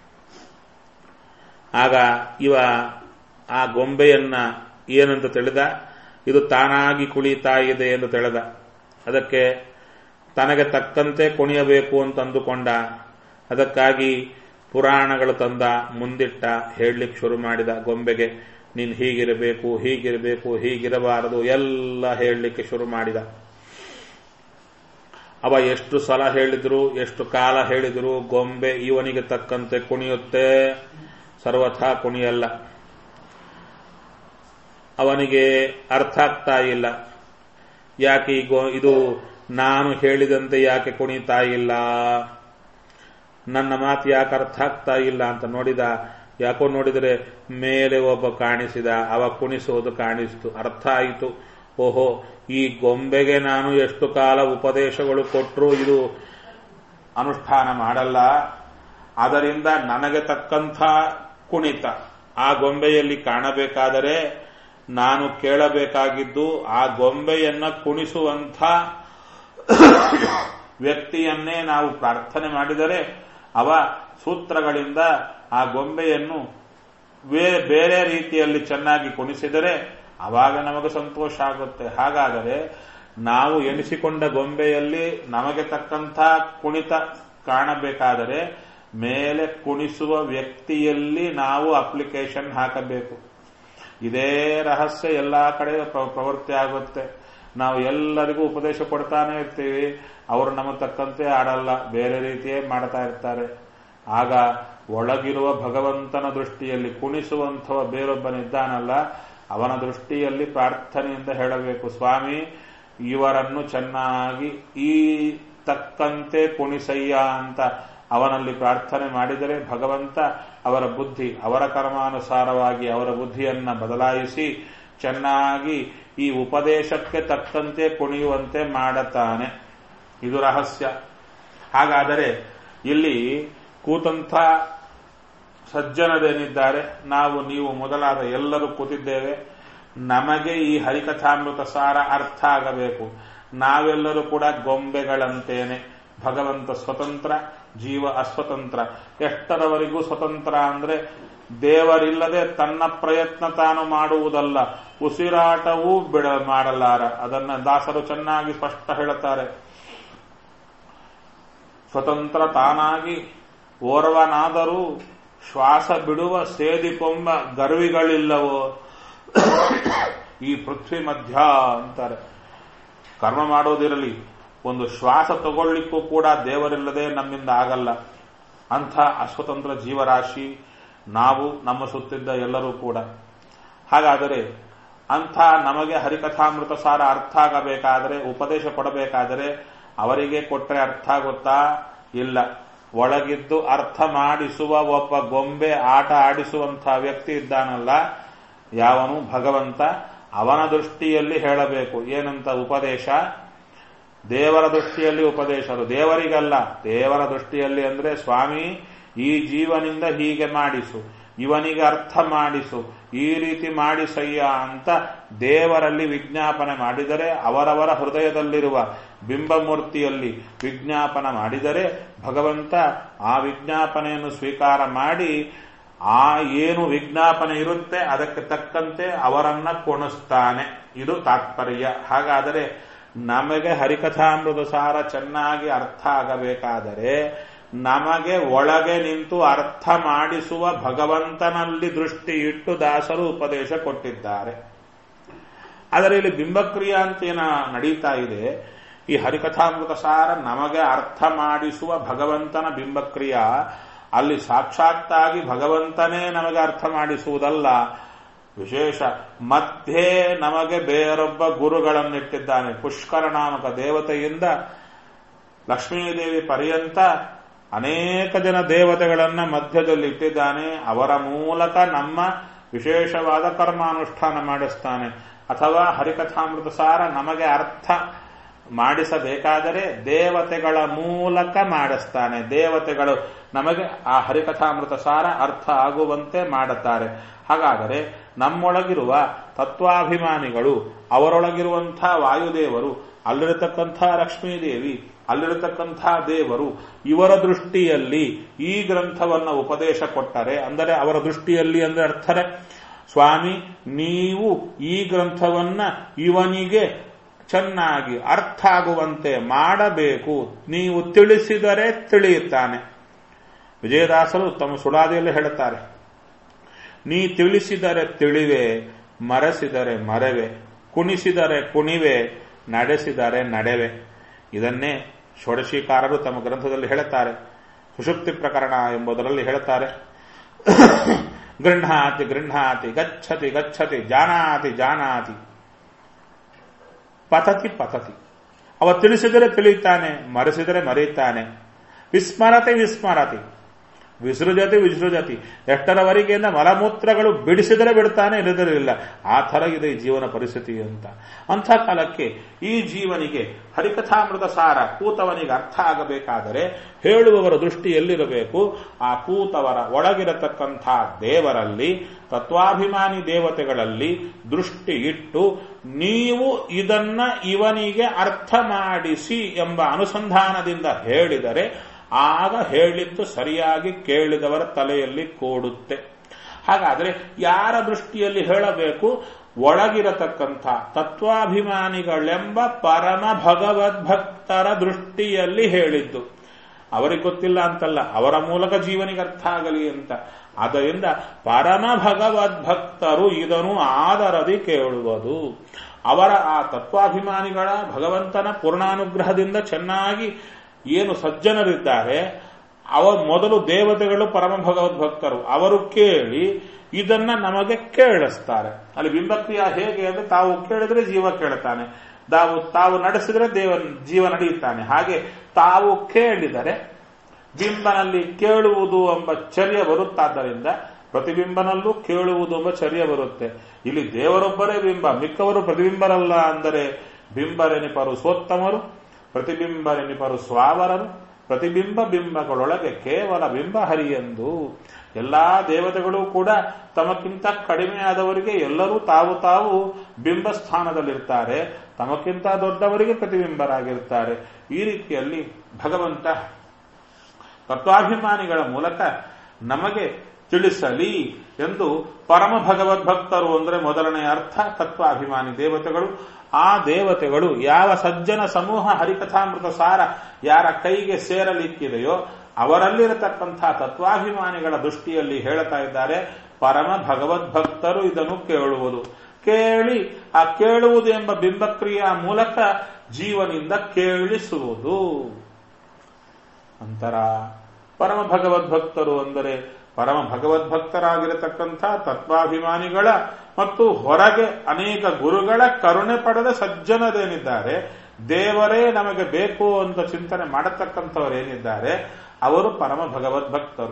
ಆಗ ಇವ ಆ ಗೊಂಬೆಯನ್ನ ಏನಂತ ತಿಳಿದ ಇದು ತಾನಾಗಿ ಕುಣಿತಾ ಇದೆ ಎಂದು ತಿಳಿದ ಅದಕ್ಕೆ ತನಗೆ ತಕ್ಕಂತೆ ಕುಣಿಯಬೇಕು ಅಂತ ಅಂದುಕೊಂಡ ಅದಕ್ಕಾಗಿ ಪುರಾಣಗಳು ತಂದ ಮುಂದಿಟ್ಟ ಹೇಳಲಿಕ್ಕೆ ಶುರು ಮಾಡಿದ ಗೊಂಬೆಗೆ ನೀನು ಹೀಗಿರಬೇಕು ಹೀಗಿರಬೇಕು ಹೀಗಿರಬಾರದು ಎಲ್ಲ ಹೇಳಲಿಕ್ಕೆ ಶುರು ಮಾಡಿದ ಅವ ಎಷ್ಟು ಸಲ ಹೇಳಿದ್ರು ಎಷ್ಟು ಕಾಲ ಹೇಳಿದ್ರು ಗೊಂಬೆ ಇವನಿಗೆ ತಕ್ಕಂತೆ ಕುಣಿಯುತ್ತೆ ಸರ್ವಥಾ ಕುಣಿಯಲ್ಲ ಅವನಿಗೆ ಅರ್ಥ ಆಗ್ತಾ ಇಲ್ಲ ಯಾಕೆ ಈಗ ಇದು ನಾನು ಹೇಳಿದಂತೆ ಯಾಕೆ ಕುಣಿತಾ ಇಲ್ಲ ನನ್ನ ಮಾತು ಯಾಕೆ ಅರ್ಥ ಆಗ್ತಾ ಇಲ್ಲ ಅಂತ ನೋಡಿದ ಯಾಕೋ ನೋಡಿದರೆ ಮೇಲೆ ಒಬ್ಬ ಕಾಣಿಸಿದ ಅವ ಕುಣಿಸೋದು ಕಾಣಿಸ್ತು ಅರ್ಥ ಆಯಿತು ಓಹೋ ಈ ಗೊಂಬೆಗೆ ನಾನು ಎಷ್ಟು ಕಾಲ ಉಪದೇಶಗಳು ಕೊಟ್ಟರು ಇದು ಅನುಷ್ಠಾನ ಮಾಡಲ್ಲ ಅದರಿಂದ ನನಗೆ ತಕ್ಕಂಥ ಕುಣಿತ ಆ ಗೊಂಬೆಯಲ್ಲಿ ಕಾಣಬೇಕಾದರೆ ನಾನು ಕೇಳಬೇಕಾಗಿದ್ದು ಆ ಗೊಂಬೆಯನ್ನ ಕುಣಿಸುವಂಥ ವ್ಯಕ್ತಿಯನ್ನೇ ನಾವು ಪ್ರಾರ್ಥನೆ ಮಾಡಿದರೆ ಅವ ಸೂತ್ರಗಳಿಂದ ಆ ಗೊಂಬೆಯನ್ನು ಬೇರೆ ಬೇರೆ ರೀತಿಯಲ್ಲಿ ಚೆನ್ನಾಗಿ ಕುಣಿಸಿದರೆ ಅವಾಗ ನಮಗೆ ಸಂತೋಷ ಆಗುತ್ತೆ ಹಾಗಾದರೆ ನಾವು ಎನಿಸಿಕೊಂಡ ಗೊಂಬೆಯಲ್ಲಿ ನಮಗೆ ತಕ್ಕಂಥ ಕುಣಿತ ಕಾಣಬೇಕಾದರೆ ಮೇಲೆ ಕುಣಿಸುವ ವ್ಯಕ್ತಿಯಲ್ಲಿ ನಾವು ಅಪ್ಲಿಕೇಶನ್ ಹಾಕಬೇಕು ಇದೇ ರಹಸ್ಯ ಎಲ್ಲಾ ಕಡೆ ಪ್ರವೃತ್ತಿ ಆಗುತ್ತೆ ನಾವು ಎಲ್ಲರಿಗೂ ಉಪದೇಶ ಕೊಡ್ತಾನೆ ಇರ್ತೀವಿ ಅವರು ನಮ್ಮ ತಕ್ಕಂತೆ ಆಡಲ್ಲ ಬೇರೆ ರೀತಿಯೇ ಮಾಡ್ತಾ ಇರ್ತಾರೆ ಆಗ ಒಳಗಿರುವ ಭಗವಂತನ ದೃಷ್ಟಿಯಲ್ಲಿ ಕುಣಿಸುವಂಥವ ಬೇರೊಬ್ಬನಿದ್ದಾನಲ್ಲ ಅವನ ದೃಷ್ಟಿಯಲ್ಲಿ ಪ್ರಾರ್ಥನೆಯಿಂದ ಹೇಳಬೇಕು ಸ್ವಾಮಿ ಇವರನ್ನು ಚೆನ್ನಾಗಿ ಈ ತಕ್ಕಂತೆ ಕುಣಿಸಯ್ಯ ಅಂತ ಅವನಲ್ಲಿ ಪ್ರಾರ್ಥನೆ ಮಾಡಿದರೆ ಭಗವಂತ ಅವರ ಬುದ್ಧಿ ಅವರ ಕರ್ಮಾನುಸಾರವಾಗಿ ಅವರ ಬುದ್ಧಿಯನ್ನ ಬದಲಾಯಿಸಿ ಚೆನ್ನಾಗಿ ಈ ಉಪದೇಶಕ್ಕೆ ತಕ್ಕಂತೆ ಕುಣಿಯುವಂತೆ ಮಾಡುತ್ತಾನೆ ಇದು ರಹಸ್ಯ ಹಾಗಾದರೆ ಇಲ್ಲಿ ಕೂತಂಥ ಸಜ್ಜನರೇನಿದ್ದಾರೆ ನಾವು ನೀವು ಮೊದಲಾದ ಎಲ್ಲರೂ ಕೂತಿದ್ದೇವೆ ನಮಗೆ ಈ ಹರಿಕಥಾಮೃತ ಸಾರ ಅರ್ಥ ಆಗಬೇಕು ನಾವೆಲ್ಲರೂ ಕೂಡ ಗೊಂಬೆಗಳಂತೇನೆ ಭಗವಂತ ಸ್ವತಂತ್ರ ಜೀವ ಅಸ್ವತಂತ್ರ ಎಷ್ಟರವರೆಗೂ ಸ್ವತಂತ್ರ ಅಂದ್ರೆ ದೇವರಿಲ್ಲದೆ ತನ್ನ ಪ್ರಯತ್ನ ತಾನು ಮಾಡುವುದಲ್ಲ ಉಸಿರಾಟವೂ ಬಿಡ ಮಾಡಲಾರ ಅದನ್ನ ದಾಸರು ಚೆನ್ನಾಗಿ ಸ್ಪಷ್ಟ ಹೇಳುತ್ತಾರೆ ಸ್ವತಂತ್ರ ತಾನಾಗಿ ಓರ್ವನಾದರೂ ಶ್ವಾಸ ಬಿಡುವ ಸೇದಿಕೊಂಬ ಗರ್ವಿಗಳಿಲ್ಲವೋ ಈ ಪೃಥ್ವಿ ಮಧ್ಯ ಅಂತಾರೆ ಕರ್ಮ ಮಾಡೋದಿರಲಿ ಒಂದು ಶ್ವಾಸ ತಗೊಳ್ಳಿಕ್ಕೂ ಕೂಡ ದೇವರಿಲ್ಲದೆ ನಮ್ಮಿಂದ ಆಗಲ್ಲ ಅಂಥ ಅಸ್ವತಂತ್ರ ಜೀವರಾಶಿ ನಾವು ನಮ್ಮ ಸುತ್ತಿದ್ದ ಎಲ್ಲರೂ ಕೂಡ ಹಾಗಾದರೆ ಅಂಥ ನಮಗೆ ಹರಿಕಥಾಮೃತ ಸಾರ ಅರ್ಥ ಆಗಬೇಕಾದರೆ ಉಪದೇಶ ಕೊಡಬೇಕಾದರೆ ಅವರಿಗೆ ಕೊಟ್ಟರೆ ಅರ್ಥ ಆಗುತ್ತಾ ಇಲ್ಲ ಒಳಗಿದ್ದು ಅರ್ಥ ಮಾಡಿಸುವ ಒಬ್ಬ ಗೊಂಬೆ ಆಟ ಆಡಿಸುವಂಥ ವ್ಯಕ್ತಿ ಇದ್ದಾನಲ್ಲ ಯಾವನು ಭಗವಂತ ಅವನ ದೃಷ್ಟಿಯಲ್ಲಿ ಹೇಳಬೇಕು ಏನಂತ ಉಪದೇಶ ದೇವರ ದೃಷ್ಟಿಯಲ್ಲಿ ಉಪದೇಶ ಅದು ದೇವರಿಗಲ್ಲ ದೇವರ ದೃಷ್ಟಿಯಲ್ಲಿ ಅಂದ್ರೆ ಸ್ವಾಮಿ ಈ ಜೀವನಿಂದ ಹೀಗೆ ಮಾಡಿಸು ಇವನಿಗೆ ಅರ್ಥ ಮಾಡಿಸು ಈ ರೀತಿ ಮಾಡಿಸಯ್ಯ ಅಂತ ದೇವರಲ್ಲಿ ವಿಜ್ಞಾಪನೆ ಮಾಡಿದರೆ ಅವರವರ ಹೃದಯದಲ್ಲಿರುವ ಬಿಂಬಮೂರ್ತಿಯಲ್ಲಿ ವಿಜ್ಞಾಪನ ಮಾಡಿದರೆ ಭಗವಂತ ಆ ವಿಜ್ಞಾಪನೆಯನ್ನು ಸ್ವೀಕಾರ ಮಾಡಿ ಆ ಏನು ವಿಜ್ಞಾಪನೆ ಇರುತ್ತೆ ಅದಕ್ಕೆ ತಕ್ಕಂತೆ ಅವರನ್ನ ಕೊಣಿಸ್ತಾನೆ ಇದು ತಾತ್ಪರ್ಯ ಹಾಗಾದರೆ ನಮಗೆ ಹರಿಕಥಾಮೃತ ಸಾರ ಚೆನ್ನಾಗಿ ಅರ್ಥ ಆಗಬೇಕಾದರೆ ನಮಗೆ ಒಳಗೆ ನಿಂತು ಅರ್ಥ ಮಾಡಿಸುವ ಭಗವಂತನಲ್ಲಿ ದೃಷ್ಟಿ ಇಟ್ಟು ದಾಸರು ಉಪದೇಶ ಕೊಟ್ಟಿದ್ದಾರೆ ಆದರೆ ಇಲ್ಲಿ ಬಿಂಬಕ್ರಿಯಾ ಅಂತ ಏನ ನಡೀತಾ ಇದೆ ಈ ಹರಿಕಥಾಮೃತ ಸಾರ ನಮಗೆ ಅರ್ಥ ಮಾಡಿಸುವ ಭಗವಂತನ ಬಿಂಬಕ್ರಿಯಾ ಅಲ್ಲಿ ಸಾಕ್ಷಾತ್ತಾಗಿ ಭಗವಂತನೇ ನಮಗೆ ಅರ್ಥ ಮಾಡಿಸುವುದಲ್ಲ ವಿಶೇಷ ಮಧ್ಯೆ ನಮಗೆ ಬೇರೊಬ್ಬ ಗುರುಗಳನ್ನಿಟ್ಟಿದ್ದಾನೆ ಪುಷ್ಕರ ನಾಮಕ ದೇವತೆಯಿಂದ ಲಕ್ಷ್ಮೀದೇವಿ ಪರ್ಯಂತ ಅನೇಕ ಜನ ದೇವತೆಗಳನ್ನ ಮಧ್ಯದಲ್ಲಿ ಇಟ್ಟಿದ್ದಾನೆ ಅವರ ಮೂಲಕ ನಮ್ಮ ವಿಶೇಷವಾದ ಕರ್ಮಾನುಷ್ಠಾನ ಮಾಡಿಸ್ತಾನೆ ಅಥವಾ ಹರಿಕಥಾಮೃತ ಸಾರ ನಮಗೆ ಅರ್ಥ ಮಾಡಿಸಬೇಕಾದರೆ ದೇವತೆಗಳ ಮೂಲಕ ಮಾಡಿಸ್ತಾನೆ ದೇವತೆಗಳು ನಮಗೆ ಆ ಹರಿಕಥಾಮೃತ ಸಾರ ಅರ್ಥ ಆಗುವಂತೆ ಮಾಡುತ್ತಾರೆ ಹಾಗಾದರೆ ನಮ್ಮೊಳಗಿರುವ ತತ್ವಾಭಿಮಾನಿಗಳು ಅವರೊಳಗಿರುವಂಥ ವಾಯುದೇವರು ಅಲ್ಲಿರತಕ್ಕಂಥ ಲಕ್ಷ್ಮೀದೇವಿ ಅಲ್ಲಿರತಕ್ಕಂಥ ದೇವರು ಇವರ ದೃಷ್ಟಿಯಲ್ಲಿ ಈ ಗ್ರಂಥವನ್ನ ಉಪದೇಶ ಕೊಟ್ಟರೆ ಅಂದರೆ ಅವರ ದೃಷ್ಟಿಯಲ್ಲಿ ಅಂದ್ರೆ ಅರ್ಥರೆ ಸ್ವಾಮಿ ನೀವು ಈ ಗ್ರಂಥವನ್ನ ಇವನಿಗೆ ಚೆನ್ನಾಗಿ ಅರ್ಥ ಆಗುವಂತೆ ಮಾಡಬೇಕು ನೀವು ತಿಳಿಸಿದರೆ ತಿಳಿಯುತ್ತಾನೆ ವಿಜಯದಾಸರು ತಮ್ಮ ಸುಳಾದಿಯಲ್ಲಿ ಹೇಳುತ್ತಾರೆ ನೀ ತಿಳಿಸಿದರೆ ತಿಳಿವೆ ಮರೆಸಿದರೆ ಮರೆವೆ ಕುಣಿಸಿದರೆ ಕುಣಿವೆ ನಡೆಸಿದರೆ ನಡೆವೆ ಇದನ್ನೇ ಷೋಡಶೀಕಾರರು ತಮ್ಮ ಗ್ರಂಥದಲ್ಲಿ ಹೇಳುತ್ತಾರೆ ಸುಷುಪ್ತಿ ಪ್ರಕರಣ ಎಂಬುದರಲ್ಲಿ ಹೇಳುತ್ತಾರೆ ಗೃಹಾತಿ ಗೃಹಾತಿ ಗಚ್ಚತಿ ಗಚ್ಚತಿ ಜಾನಾತಿ ಜಾನಾತಿ ಪತತಿ ಪತತಿ ಅವ ತಿಳಿಸಿದರೆ ತಿಳಿಯುತ್ತಾನೆ ಮರೆಸಿದರೆ ಮರೆಯುತ್ತಾನೆ ವಿಸ್ಮರತೆ ವಿಸ್ಮರತಿ ವಿಸೃಜತಿ ವಿಸೃಜತಿ ಎಷ್ಟರವರೆಗೆ ಮಲಮೂತ್ರಗಳು ಬಿಡಿಸಿದರೆ ಬಿಡ್ತಾನೆ ಇಲ್ಲದರೆ ಇಲ್ಲ ಆ ಥರ ಇದೆ ಈ ಜೀವನ ಪರಿಸ್ಥಿತಿ ಅಂತ ಅಂಥ ಕಾಲಕ್ಕೆ ಈ ಜೀವನಿಗೆ ಹರಿಕಥಾಮೃತ ಸಾರ ಕೂತವನಿಗೆ ಅರ್ಥ ಆಗಬೇಕಾದರೆ ಹೇಳುವವರ ದೃಷ್ಟಿ ಎಲ್ಲಿರಬೇಕು ಆ ಕೂತವರ ಒಳಗಿರತಕ್ಕಂಥ ದೇವರಲ್ಲಿ ತತ್ವಾಭಿಮಾನಿ ದೇವತೆಗಳಲ್ಲಿ ದೃಷ್ಟಿ ಇಟ್ಟು ನೀವು ಇದನ್ನ ಇವನಿಗೆ ಅರ್ಥ ಮಾಡಿಸಿ ಎಂಬ ಅನುಸಂಧಾನದಿಂದ ಹೇಳಿದರೆ ಆಗ ಹೇಳಿದ್ದು ಸರಿಯಾಗಿ ಕೇಳಿದವರ ತಲೆಯಲ್ಲಿ ಕೂಡುತ್ತೆ ಹಾಗಾದ್ರೆ ಯಾರ ದೃಷ್ಟಿಯಲ್ಲಿ ಹೇಳಬೇಕು ಒಳಗಿರತಕ್ಕಂಥ ತತ್ವಾಭಿಮಾನಿಗಳೆಂಬ ಪರಮ ಭಗವದ್ಭಕ್ತರ ದೃಷ್ಟಿಯಲ್ಲಿ ಹೇಳಿದ್ದು ಅವರಿಗೆ ಗೊತ್ತಿಲ್ಲ ಅಂತಲ್ಲ ಅವರ ಮೂಲಕ ಜೀವನಿಗೆ ಅರ್ಥ ಆಗಲಿ ಅಂತ ಆದ್ದರಿಂದ ಪರಮ ಭಗವದ್ಭಕ್ತರು ಇದನ್ನು ಆದರದಿ ಕೇಳುವುದು ಅವರ ಆ ತತ್ವಾಭಿಮಾನಿಗಳ ಭಗವಂತನ ಪೂರ್ಣಾನುಗ್ರಹದಿಂದ ಚೆನ್ನಾಗಿ ಏನು ಸಜ್ಜನರಿದ್ದಾರೆ ಅವ ಮೊದಲು ದೇವತೆಗಳು ಪರಮ ಭಗವದ್ಭಕ್ತರು ಅವರು ಕೇಳಿ ಇದನ್ನ ನಮಗೆ ಕೇಳಿಸ್ತಾರೆ ಅಲ್ಲಿ ಬಿಂಬಕ್ರಿಯ ಹೇಗೆ ಅಂದ್ರೆ ತಾವು ಕೇಳಿದ್ರೆ ಜೀವ ಕೇಳುತ್ತಾನೆ ತಾವು ತಾವು ನಡೆಸಿದ್ರೆ ದೇವ ಜೀವ ನಡೆಯುತ್ತಾನೆ ಹಾಗೆ ತಾವು ಕೇಳಿದರೆ ಬಿಂಬನಲ್ಲಿ ಕೇಳುವುದು ಎಂಬ ಚರ್ಯ ಬರುತ್ತಾದ್ದರಿಂದ ಪ್ರತಿಬಿಂಬನಲ್ಲೂ ಕೇಳುವುದು ಎಂಬ ಚರ್ಯ ಬರುತ್ತೆ ಇಲ್ಲಿ ದೇವರೊಬ್ಬರೇ ಬಿಂಬ ಮಿಕ್ಕವರು ಪ್ರತಿಬಿಂಬರಲ್ಲ ಅಂದರೆ ಬಿಂಬರೆನಿಪರು ಸೋತ್ತಮರು ಪ್ರತಿಬಿಂಬರೆನಿಪರು ಸ್ವಾವರರು ಪ್ರತಿಬಿಂಬ ಬಿಂಬಗಳೊಳಗೆ ಕೇವಲ ಬಿಂಬ ಹರಿಯೆಂದು ಎಲ್ಲಾ ದೇವತೆಗಳು ಕೂಡ ತಮಕ್ಕಿಂತ ಕಡಿಮೆ ಆದವರಿಗೆ ಎಲ್ಲರೂ ತಾವು ತಾವು ಬಿಂಬ ಸ್ಥಾನದಲ್ಲಿರ್ತಾರೆ ತಮಕ್ಕಿಂತ ದೊಡ್ಡವರಿಗೆ ಪ್ರತಿಬಿಂಬರಾಗಿರ್ತಾರೆ ಈ ರೀತಿಯಲ್ಲಿ ಭಗವಂತ ತತ್ವಾಭಿಮಾನಿಗಳ ಮೂಲಕ ನಮಗೆ ತಿಳಿಸಲಿ ಎಂದು ಪರಮ ಭಗವದ್ಭಕ್ತರು ಅಂದರೆ ಮೊದಲನೇ ಅರ್ಥ ತತ್ವಾಭಿಮಾನಿ ದೇವತೆಗಳು ಆ ದೇವತೆಗಳು ಯಾವ ಸಜ್ಜನ ಸಮೂಹ ಹರಿಕಥಾಮೃತ ಸಾರ ಯಾರ ಕೈಗೆ ಸೇರಲಿಕ್ಕಿದೆಯೋ ಅವರಲ್ಲಿರತಕ್ಕಂಥ ತತ್ವಾಭಿಮಾನಿಗಳ ದೃಷ್ಟಿಯಲ್ಲಿ ಹೇಳ್ತಾ ಇದ್ದಾರೆ ಪರಮ ಭಗವದ್ಭಕ್ತರು ಇದನ್ನು ಕೇಳುವುದು ಕೇಳಿ ಆ ಕೇಳುವುದು ಎಂಬ ಬಿಂಬಕ್ರಿಯೆಯ ಮೂಲಕ ಜೀವನಿಂದ ಕೇಳಿಸುವುದು ಅಂತರ ಪರಮ ಭಗವದ್ಭಕ್ತರು ಅಂದರೆ ಪರಮ ಭಗವದ್ಭಕ್ತರಾಗಿರತಕ್ಕಂಥ ತತ್ವಾಭಿಮಾನಿಗಳ ಮತ್ತು ಹೊರಗೆ ಅನೇಕ ಗುರುಗಳ ಕರುಣೆ ಪಡೆದ ಸಜ್ಜನರೇನಿದ್ದಾರೆ ದೇವರೇ ನಮಗೆ ಬೇಕು ಅಂತ ಚಿಂತನೆ ಮಾಡತಕ್ಕಂಥವರೇನಿದ್ದಾರೆ ಅವರು ಪರಮ ಭಗವದ್ಭಕ್ತರು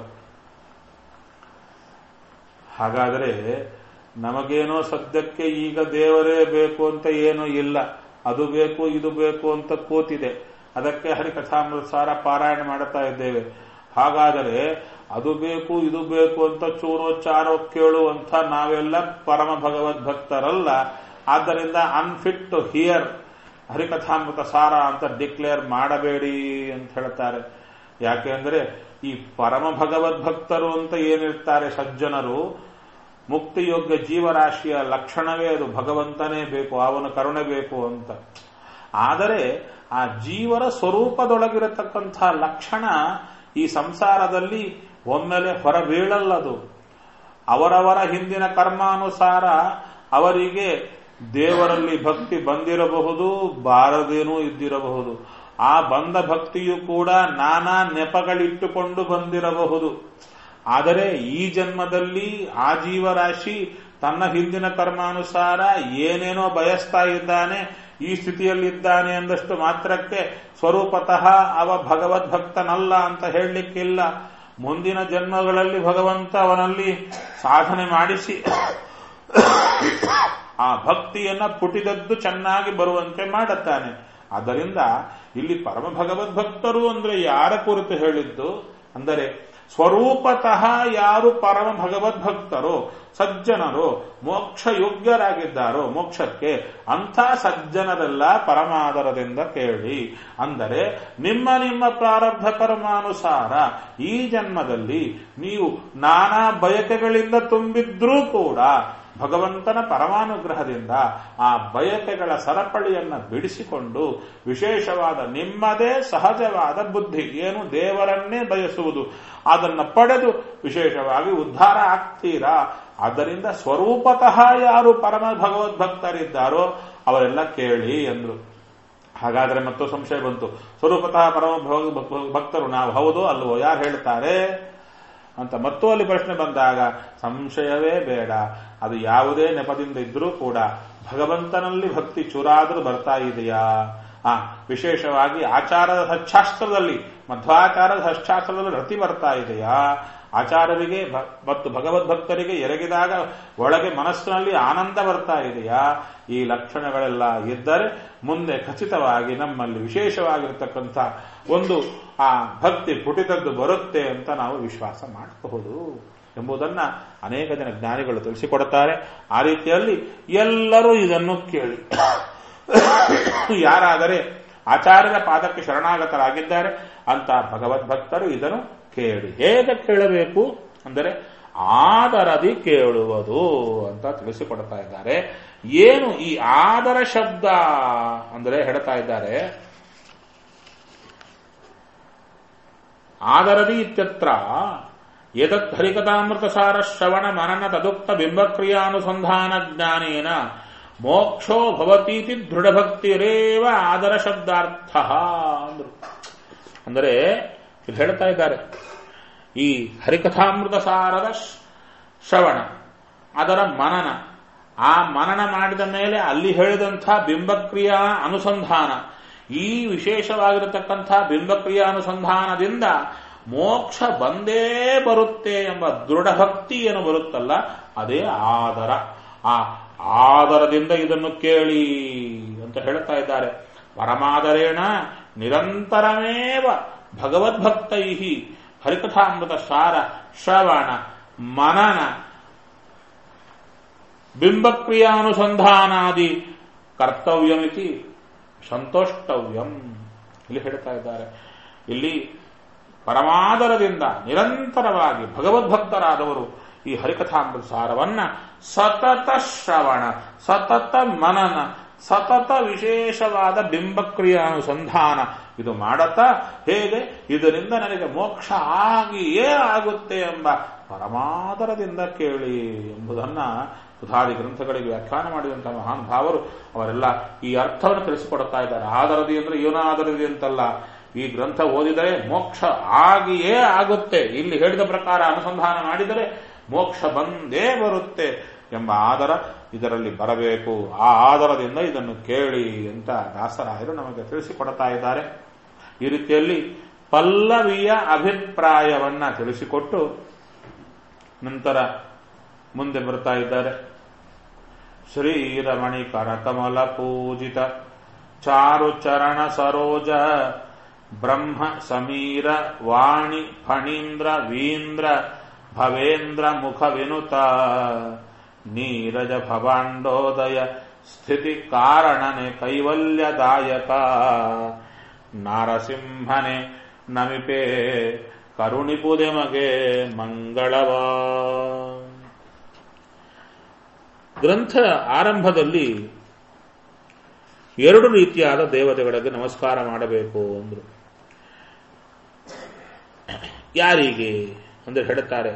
ಹಾಗಾದರೆ ನಮಗೇನೋ ಸದ್ಯಕ್ಕೆ ಈಗ ದೇವರೇ ಬೇಕು ಅಂತ ಏನೂ ಇಲ್ಲ ಅದು ಬೇಕು ಇದು ಬೇಕು ಅಂತ ಕೂತಿದೆ ಅದಕ್ಕೆ ಹರಿಕಥಾಮೃತ ಸಾರ ಪಾರಾಯಣ ಮಾಡುತ್ತಾ ಇದ್ದೇವೆ ಹಾಗಾದರೆ ಅದು ಬೇಕು ಇದು ಬೇಕು ಅಂತ ಚೂರೋ ಚಾರೋ ಕೇಳುವಂತ ನಾವೆಲ್ಲ ಪರಮ ಭಗವದ್ಭಕ್ತರಲ್ಲ ಆದ್ದರಿಂದ ಅನ್ಫಿಟ್ ಟು ಹಿಯರ್ ಹರಿಕಥಾಮೃತ ಸಾರ ಅಂತ ಡಿಕ್ಲೇರ್ ಮಾಡಬೇಡಿ ಅಂತ ಹೇಳ್ತಾರೆ ಯಾಕೆ ಅಂದ್ರೆ ಈ ಪರಮ ಭಗವದ್ಭಕ್ತರು ಅಂತ ಏನಿರ್ತಾರೆ ಸಜ್ಜನರು ಮುಕ್ತಿಯೋಗ್ಯ ಜೀವರಾಶಿಯ ಲಕ್ಷಣವೇ ಅದು ಭಗವಂತನೇ ಬೇಕು ಅವನ ಕರುಣೆ ಬೇಕು ಅಂತ ಆದರೆ ಆ ಜೀವರ ಸ್ವರೂಪದೊಳಗಿರತಕ್ಕಂಥ ಲಕ್ಷಣ ಈ ಸಂಸಾರದಲ್ಲಿ ಒಮ್ಮೆಲೆ ಹೊರಬೀಳಲ್ಲದು ಅವರವರ ಹಿಂದಿನ ಕರ್ಮಾನುಸಾರ ಅವರಿಗೆ ದೇವರಲ್ಲಿ ಭಕ್ತಿ ಬಂದಿರಬಹುದು ಬಾರದೇನೂ ಇದ್ದಿರಬಹುದು ಆ ಬಂದ ಭಕ್ತಿಯು ಕೂಡ ನಾನಾ ನೆಪಗಳಿಟ್ಟುಕೊಂಡು ಬಂದಿರಬಹುದು ಆದರೆ ಈ ಜನ್ಮದಲ್ಲಿ ಆ ಜೀವರಾಶಿ ತನ್ನ ಹಿಂದಿನ ಕರ್ಮಾನುಸಾರ ಏನೇನೋ ಬಯಸ್ತಾ ಇದ್ದಾನೆ ಈ ಸ್ಥಿತಿಯಲ್ಲಿದ್ದಾನೆ ಎಂದಷ್ಟು ಮಾತ್ರಕ್ಕೆ ಸ್ವರೂಪತಃ ಅವ ಭಗವದ್ಭಕ್ತನಲ್ಲ ಅಂತ ಹೇಳಲಿಕ್ಕಿಲ್ಲ ಮುಂದಿನ ಜನ್ಮಗಳಲ್ಲಿ ಭಗವಂತ ಅವನಲ್ಲಿ ಸಾಧನೆ ಮಾಡಿಸಿ ಆ ಭಕ್ತಿಯನ್ನ ಪುಟಿದದ್ದು ಚೆನ್ನಾಗಿ ಬರುವಂತೆ ಮಾಡುತ್ತಾನೆ ಆದ್ದರಿಂದ ಇಲ್ಲಿ ಪರಮ ಭಗವದ್ಭಕ್ತರು ಅಂದ್ರೆ ಯಾರ ಕುರಿತು ಹೇಳಿದ್ದು ಅಂದರೆ ಸ್ವರೂಪತಃ ಯಾರು ಪರಮ ಭಗವದ್ಭಕ್ತರೋ ಸಜ್ಜನರು ಮೋಕ್ಷ ಯೋಗ್ಯರಾಗಿದ್ದಾರೋ ಮೋಕ್ಷಕ್ಕೆ ಅಂಥ ಸಜ್ಜನರೆಲ್ಲ ಪರಮಾದರದಿಂದ ಕೇಳಿ ಅಂದರೆ ನಿಮ್ಮ ನಿಮ್ಮ ಪ್ರಾರಬ್ಧ ಕರ್ಮಾನುಸಾರ ಈ ಜನ್ಮದಲ್ಲಿ ನೀವು ನಾನಾ ಬಯಕೆಗಳಿಂದ ತುಂಬಿದ್ರೂ ಕೂಡ ಭಗವಂತನ ಪರಮಾನುಗ್ರಹದಿಂದ ಆ ಬಯಕೆಗಳ ಸರಪಳಿಯನ್ನ ಬಿಡಿಸಿಕೊಂಡು ವಿಶೇಷವಾದ ನಿಮ್ಮದೇ ಸಹಜವಾದ ಬುದ್ಧಿ ಏನು ದೇವರನ್ನೇ ಬಯಸುವುದು ಅದನ್ನು ಪಡೆದು ವಿಶೇಷವಾಗಿ ಉದ್ಧಾರ ಆಗ್ತೀರಾ ಆದ್ದರಿಂದ ಸ್ವರೂಪತಃ ಯಾರು ಪರಮ ಭಗವದ್ಭಕ್ತರಿದ್ದಾರೋ ಅವರೆಲ್ಲ ಕೇಳಿ ಎಂದ್ರು ಹಾಗಾದ್ರೆ ಮತ್ತು ಸಂಶಯ ಬಂತು ಸ್ವರೂಪತಃ ಪರಮ ಭಕ್ತರು ನಾವು ಹೌದು ಅಲ್ವೋ ಯಾರು ಹೇಳ್ತಾರೆ ಅಂತ ಮತ್ತು ಅಲ್ಲಿ ಪ್ರಶ್ನೆ ಬಂದಾಗ ಸಂಶಯವೇ ಬೇಡ ಅದು ಯಾವುದೇ ನೆಪದಿಂದ ಇದ್ರೂ ಕೂಡ ಭಗವಂತನಲ್ಲಿ ಭಕ್ತಿ ಚೂರಾದರೂ ಬರ್ತಾ ಇದೆಯಾ ಆ ವಿಶೇಷವಾಗಿ ಆಚಾರದ ಸಚ್ಛಾಸ್ತ್ರದಲ್ಲಿ ಮಧ್ವಾಚಾರದ ಸಚ್ಛಾಸ್ತ್ರದಲ್ಲಿ ರತಿ ಬರ್ತಾ ಇದೆಯಾ ಆಚಾರರಿಗೆ ಮತ್ತು ಭಗವದ್ಭಕ್ತರಿಗೆ ಎರಗಿದಾಗ ಒಳಗೆ ಮನಸ್ಸಿನಲ್ಲಿ ಆನಂದ ಬರ್ತಾ ಇದೆಯಾ ಈ ಲಕ್ಷಣಗಳೆಲ್ಲ ಇದ್ದರೆ ಮುಂದೆ ಖಚಿತವಾಗಿ ನಮ್ಮಲ್ಲಿ ವಿಶೇಷವಾಗಿರ್ತಕ್ಕಂಥ ಒಂದು ಆ ಭಕ್ತಿ ಪುಟಿತದ್ದು ಬರುತ್ತೆ ಅಂತ ನಾವು ವಿಶ್ವಾಸ ಮಾಡಬಹುದು ಎಂಬುದನ್ನ ಅನೇಕ ಜನ ಜ್ಞಾನಿಗಳು ತಿಳಿಸಿಕೊಡುತ್ತಾರೆ ಆ ರೀತಿಯಲ್ಲಿ ಎಲ್ಲರೂ ಇದನ್ನು ಕೇಳಿ ಯಾರಾದರೆ ಆಚಾರ್ಯರ ಪಾದಕ್ಕೆ ಶರಣಾಗತರಾಗಿದ್ದಾರೆ ಅಂತ ಭಗವದ್ಭಕ್ತರು ಇದನ್ನು ಕೇಳಿ ಹೇಗೆ ಕೇಳಬೇಕು ಅಂದರೆ ಆದರದಿ ಕೇಳುವುದು ಅಂತ ತಿಳಿಸಿಕೊಡ್ತಾ ಇದ್ದಾರೆ ಏನು ಈ ಆದರ ಶಬ್ದ ಅಂದರೆ ಹೇಳ್ತಾ ಇದ್ದಾರೆ ಆದರದಿ ಇತ್ಯತ್ರ ಏತತ್ ಹರಿಕಥಾಮೃತ ಸಾರ ಶ್ರವಣ ಮನನ ತದುಕ್ತ ಬಿಂಬಕ್ರಿಯಾನುಸಂಧಾನ ಜ್ಞಾನೇನ ಮೋಕ್ಷೋ ಭವತೀತಿ ದೃಢಭಕ್ತಿರೇವ ಆದರ ಶಬ್ದಾರ್ಥ ಅಂದ್ರು ಅಂದರೆ ಇಲ್ಲಿ ಹೇಳ್ತಾ ಇದ್ದಾರೆ ಈ ಹರಿಕಥಾಮೃತ ಸಾರದ ಶ್ರವಣ ಅದರ ಮನನ ಆ ಮನನ ಮಾಡಿದ ಮೇಲೆ ಅಲ್ಲಿ ಹೇಳಿದಂಥ ಬಿಂಬಕ್ರಿಯಾ ಅನುಸಂಧಾನ ಈ ವಿಶೇಷವಾಗಿರತಕ್ಕಂಥ ಬಿಂಬಕ್ರಿಯಾ ಅನುಸಂಧಾನದಿಂದ ಮೋಕ್ಷ ಬಂದೇ ಬರುತ್ತೆ ಎಂಬ ದೃಢಭಕ್ತಿ ಏನು ಬರುತ್ತಲ್ಲ ಅದೇ ಆದರ ಆ ಆದರದಿಂದ ಇದನ್ನು ಕೇಳಿ ಅಂತ ಹೇಳ್ತಾ ಇದ್ದಾರೆ ಪರಮಾದರೇಣ ನಿರಂತರಮೇವ ಭಗವದ್ಭಕ್ತೈ ಹರಿಕಥಾಮೃತ ಸಾರ ಶ್ರವಣ ಮನನ ಬಿಂಬಕ್ರಿಯಾನುಸಂಧಾನಾದಿ ಕರ್ತವ್ಯಮಿತಿ ಸಂತೋಷ್ಟವ್ಯಂ ಇಲ್ಲಿ ಹೇಳ್ತಾ ಇದ್ದಾರೆ ಇಲ್ಲಿ ಪರಮಾದರದಿಂದ ನಿರಂತರವಾಗಿ ಭಗವದ್ಭಕ್ತರಾದವರು ಈ ಹರಿಕಥಾಮೃತ ಸಾರವನ್ನ ಸತತ ಶ್ರವಣ ಸತತ ಮನನ ಸತತ ವಿಶೇಷವಾದ ಬಿಂಬಕ್ರಿಯಾನುಸಂಧಾನ ಇದು ಮಾಡತಾ ಹೇಗೆ ಇದರಿಂದ ನನಗೆ ಮೋಕ್ಷ ಆಗಿಯೇ ಆಗುತ್ತೆ ಎಂಬ ಪರಮಾದರದಿಂದ ಕೇಳಿ ಎಂಬುದನ್ನ ಸುಧಾದಿ ಗ್ರಂಥಗಳಿಗೆ ವ್ಯಾಖ್ಯಾನ ಮಾಡಿದಂತಹ ಮಹಾನ್ ಭಾವರು ಅವರೆಲ್ಲ ಈ ಅರ್ಥವನ್ನು ತಿಳಿಸಿಕೊಡ್ತಾ ಇದ್ದಾರೆ ಆದರದಿ ಅಂದ್ರೆ ಏನಾದರದಿ ಅಂತಲ್ಲ ಈ ಗ್ರಂಥ ಓದಿದರೆ ಮೋಕ್ಷ ಆಗಿಯೇ ಆಗುತ್ತೆ ಇಲ್ಲಿ ಹೇಳಿದ ಪ್ರಕಾರ ಅನುಸಂಧಾನ ಮಾಡಿದರೆ ಮೋಕ್ಷ ಬಂದೇ ಬರುತ್ತೆ ಎಂಬ ಆದರ ಇದರಲ್ಲಿ ಬರಬೇಕು ಆ ಆದರದಿಂದ ಇದನ್ನು ಕೇಳಿ ಅಂತ ದಾಸರಾಯರು ನಮಗೆ ತಿಳಿಸಿಕೊಡ್ತಾ ಇದ್ದಾರೆ ಈ ರೀತಿಯಲ್ಲಿ ಪಲ್ಲವಿಯ ಅಭಿಪ್ರಾಯವನ್ನ ತಿಳಿಸಿಕೊಟ್ಟು ನಂತರ ಮುಂದೆ ಬರ್ತಾ ಇದ್ದಾರೆ ಶ್ರೀರಮಣಿ ಕರಕಮಲ ಪೂಜಿತ ಚಾರು ಚರಣ ಸರೋಜ ಬ್ರಹ್ಮ ಸಮೀರ ವಾಣಿ ಫಣೀಂದ್ರ ವೀಂದ್ರ ಭವೇಂದ್ರ ಮುಖ ವಿನುತ ನೀರಜ ಭವಾಂಡೋದಯ ಸ್ಥಿತಿ ಕಾರಣನೆ ಕೈವಲ್ಯದಾಯಕ ನಾರಸಿಂಹನೆ ನಮಿಪೆ ಕರುಣಿಪುದೆ ಮಗೆ ಮಂಗಳವಾ ಗ್ರಂಥ ಆರಂಭದಲ್ಲಿ ಎರಡು ರೀತಿಯಾದ ದೇವತೆಗಳಿಗೆ ನಮಸ್ಕಾರ ಮಾಡಬೇಕು ಅಂದ್ರು ಯಾರಿಗೆ ಅಂದ್ರೆ ಹೇಳುತ್ತಾರೆ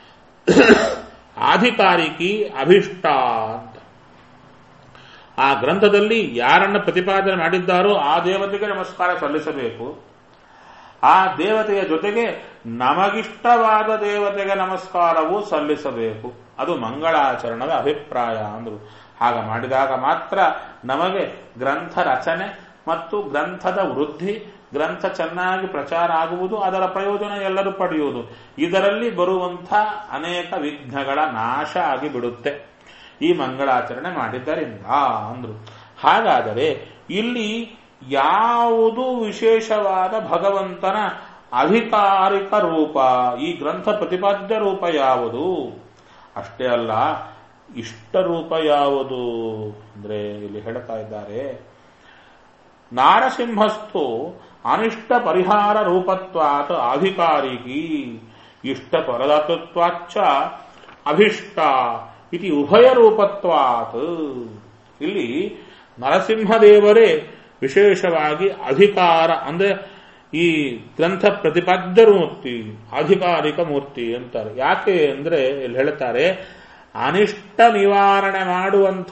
ಆಧಿಕಾರಿಕಿ ಅಭಿಷ್ಟ ಅಂತ ಆ ಗ್ರಂಥದಲ್ಲಿ ಯಾರನ್ನ ಪ್ರತಿಪಾದನೆ ಮಾಡಿದ್ದಾರೋ ಆ ದೇವತೆಗೆ ನಮಸ್ಕಾರ ಸಲ್ಲಿಸಬೇಕು ಆ ದೇವತೆಯ ಜೊತೆಗೆ ನಮಗಿಷ್ಟವಾದ ದೇವತೆಗೆ ನಮಸ್ಕಾರವೂ ಸಲ್ಲಿಸಬೇಕು ಅದು ಮಂಗಳಾಚರಣದ ಅಭಿಪ್ರಾಯ ಅಂದ್ರು ಹಾಗ ಮಾಡಿದಾಗ ಮಾತ್ರ ನಮಗೆ ಗ್ರಂಥ ರಚನೆ ಮತ್ತು ಗ್ರಂಥದ ವೃದ್ಧಿ ಗ್ರಂಥ ಚೆನ್ನಾಗಿ ಪ್ರಚಾರ ಆಗುವುದು ಅದರ ಪ್ರಯೋಜನ ಎಲ್ಲರೂ ಪಡೆಯುವುದು ಇದರಲ್ಲಿ ಬರುವಂಥ ಅನೇಕ ವಿಘ್ನಗಳ ನಾಶ ಆಗಿ ಬಿಡುತ್ತೆ ಈ ಮಂಗಳಾಚರಣೆ ಮಾಡಿದ್ದರಿಂದ ಅಂದ್ರು ಹಾಗಾದರೆ ಇಲ್ಲಿ ಯಾವುದು ವಿಶೇಷವಾದ ಭಗವಂತನ ಅಧಿಕಾರಿಕ ರೂಪ ಈ ಗ್ರಂಥ ಪ್ರತಿಪಾದ್ಯ ರೂಪ ಯಾವುದು ಅಷ್ಟೇ ಅಲ್ಲ ಇಷ್ಟ ರೂಪ ಯಾವುದು ಅಂದ್ರೆ ಇಲ್ಲಿ ಹೇಳ್ತಾ ಇದ್ದಾರೆ ನಾರಸಿಂಹಸ್ತು ಅನಿಷ್ಟ ಪರಿಹಾರ ರೂಪತ್ವಾತ್ ಅಧಿಕಾರಿಕಿ ಇಷ್ಟ ಪರದಾತತ್ವಾಚ್ಚ ಅಭಿಷ್ಟ ಇತಿ ಉಭಯ ರೂಪತ್ವಾತ್ ಇಲ್ಲಿ ನರಸಿಂಹದೇವರೇ ವಿಶೇಷವಾಗಿ ಅಧಿಕಾರ ಅಂದ್ರೆ ಈ ಗ್ರಂಥ ಪ್ರತಿಪಾದ್ಯ ಮೂರ್ತಿ ಅಧಿಕಾರಿಕ ಮೂರ್ತಿ ಅಂತಾರೆ ಯಾಕೆ ಅಂದ್ರೆ ಇಲ್ಲಿ ಹೇಳ್ತಾರೆ ಅನಿಷ್ಟ ನಿವಾರಣೆ ಮಾಡುವಂಥ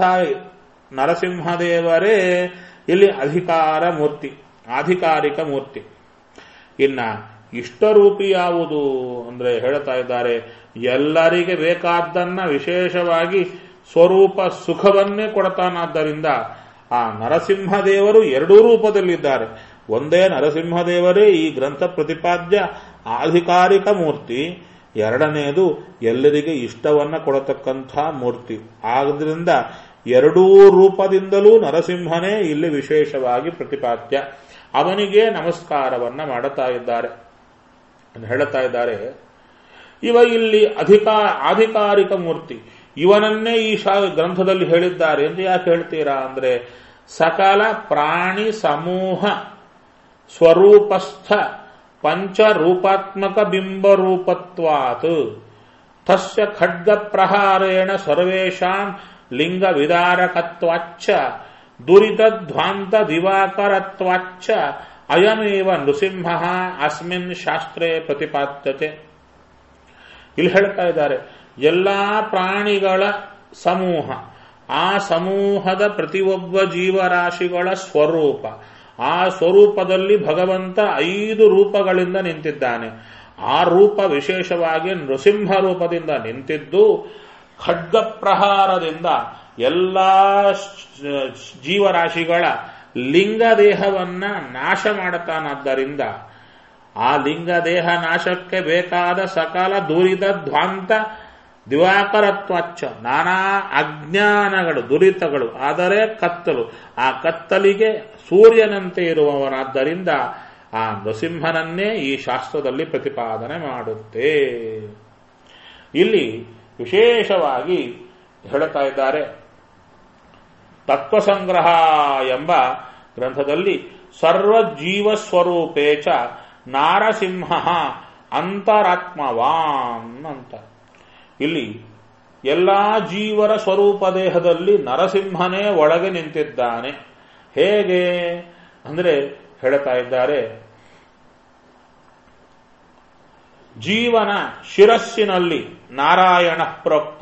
ನರಸಿಂಹದೇವರೇ ಇಲ್ಲಿ ಅಧಿಕಾರ ಮೂರ್ತಿ ಆಧಿಕಾರಿಕ ಮೂರ್ತಿ ಇನ್ನ ಇಷ್ಟರೂಪಿ ಯಾವುದು ಅಂದ್ರೆ ಹೇಳ್ತಾ ಇದ್ದಾರೆ ಎಲ್ಲರಿಗೆ ಬೇಕಾದ್ದನ್ನ ವಿಶೇಷವಾಗಿ ಸ್ವರೂಪ ಸುಖವನ್ನೇ ಕೊಡ್ತಾನಾದ್ದರಿಂದ ಆ ನರಸಿಂಹದೇವರು ಎರಡೂ ರೂಪದಲ್ಲಿದ್ದಾರೆ ಒಂದೇ ನರಸಿಂಹದೇವರೇ ಈ ಗ್ರಂಥ ಪ್ರತಿಪಾದ್ಯ ಆಧಿಕಾರಿಕ ಮೂರ್ತಿ ಎರಡನೆಯದು ಎಲ್ಲರಿಗೆ ಇಷ್ಟವನ್ನ ಕೊಡತಕ್ಕಂಥ ಮೂರ್ತಿ ಆದ್ದರಿಂದ ಎರಡೂ ರೂಪದಿಂದಲೂ ನರಸಿಂಹನೇ ಇಲ್ಲಿ ವಿಶೇಷವಾಗಿ ಪ್ರತಿಪಾದ್ಯ ಅವನಿಗೆ ನಮಸ್ಕಾರವನ್ನ ಮಾಡುತ್ತಾ ಇದ್ದಾರೆ ಹೇಳುತ್ತಾ ಇದ್ದಾರೆ ಇವ ಇಲ್ಲಿ ಅಧಿಕಾ ಆಧಿಕಾರಿಕ ಮೂರ್ತಿ ಇವನನ್ನೇ ಈ ಶಾ ಗ್ರಂಥದಲ್ಲಿ ಹೇಳಿದ್ದಾರೆ ಎಂದು ಯಾಕೆ ಹೇಳ್ತೀರಾ ಅಂದ್ರೆ ಸಕಲ ಪ್ರಾಣಿ ಸಮೂಹ ಸ್ವರೂಪಸ್ಥ ಪಂಚರೂಪಾತ್ಮಕ ಬಿಂಬರೂಪತ್ವಾತ್ ತಸ್ಯ ಖಡ್ಗ ಪ್ರಹಾರೇಣ ಸರ್ವೇಷಾಂ ಲಿಂಗ ವಿದಾರಕತ್ವಾಚ್ಚ ದುರಿತಧ್ವಾಂತ ದಿವಾಕರತ್ವಾಚ್ಚ ಅಯಮೇವ ನೃಸಿಂಹ ಅಸ್ಮಿನ್ ಶಾಸ್ತ್ರೇ ಪ್ರತಿಪಾದ್ಯತೆ ಇಲ್ಲಿ ಹೇಳ್ತಾ ಇದ್ದಾರೆ ಎಲ್ಲಾ ಪ್ರಾಣಿಗಳ ಸಮೂಹ ಆ ಸಮೂಹದ ಪ್ರತಿಯೊಬ್ಬ ಜೀವರಾಶಿಗಳ ಸ್ವರೂಪ ಆ ಸ್ವರೂಪದಲ್ಲಿ ಭಗವಂತ ಐದು ರೂಪಗಳಿಂದ ನಿಂತಿದ್ದಾನೆ ಆ ರೂಪ ವಿಶೇಷವಾಗಿ ನೃಸಿಂಹ ರೂಪದಿಂದ ನಿಂತಿದ್ದು ಖಡ್ಗ ಪ್ರಹಾರದಿಂದ ಎಲ್ಲ ಜೀವರಾಶಿಗಳ ಲಿಂಗ ದೇಹವನ್ನ ನಾಶ ಮಾಡುತ್ತಾನಾದ್ದರಿಂದ ಆ ಲಿಂಗ ದೇಹ ನಾಶಕ್ಕೆ ಬೇಕಾದ ಸಕಲ ದುರಿತ ಧ್ವಾಂತ ದಿವಾಕರತ್ವಚ್ಚ ನಾನಾ ಅಜ್ಞಾನಗಳು ದುರಿತಗಳು ಆದರೆ ಕತ್ತಲು ಆ ಕತ್ತಲಿಗೆ ಸೂರ್ಯನಂತೆ ಇರುವವನಾದ್ದರಿಂದ ಆ ನೃಸಿಂಹನನ್ನೇ ಈ ಶಾಸ್ತ್ರದಲ್ಲಿ ಪ್ರತಿಪಾದನೆ ಮಾಡುತ್ತೆ ಇಲ್ಲಿ ವಿಶೇಷವಾಗಿ ಹೇಳುತ್ತಾ ಇದ್ದಾರೆ ತತ್ವಸಂಗ್ರಹ ಎಂಬ ಗ್ರಂಥದಲ್ಲಿ ಸರ್ವಜೀವ ಸ್ವರೂಪೇಚ ನಾರಸಿಂಹ ಅಂತರಾತ್ಮವಾನ್ ಅಂತ ಇಲ್ಲಿ ಎಲ್ಲಾ ಜೀವರ ಸ್ವರೂಪ ದೇಹದಲ್ಲಿ ನರಸಿಂಹನೇ ಒಳಗೆ ನಿಂತಿದ್ದಾನೆ ಹೇಗೆ ಅಂದ್ರೆ ಹೇಳ್ತಾ ಇದ್ದಾರೆ ಜೀವನ ಶಿರಸ್ಸಿನಲ್ಲಿ ನಾರಾಯಣ ಪ್ರೋಕ್ತ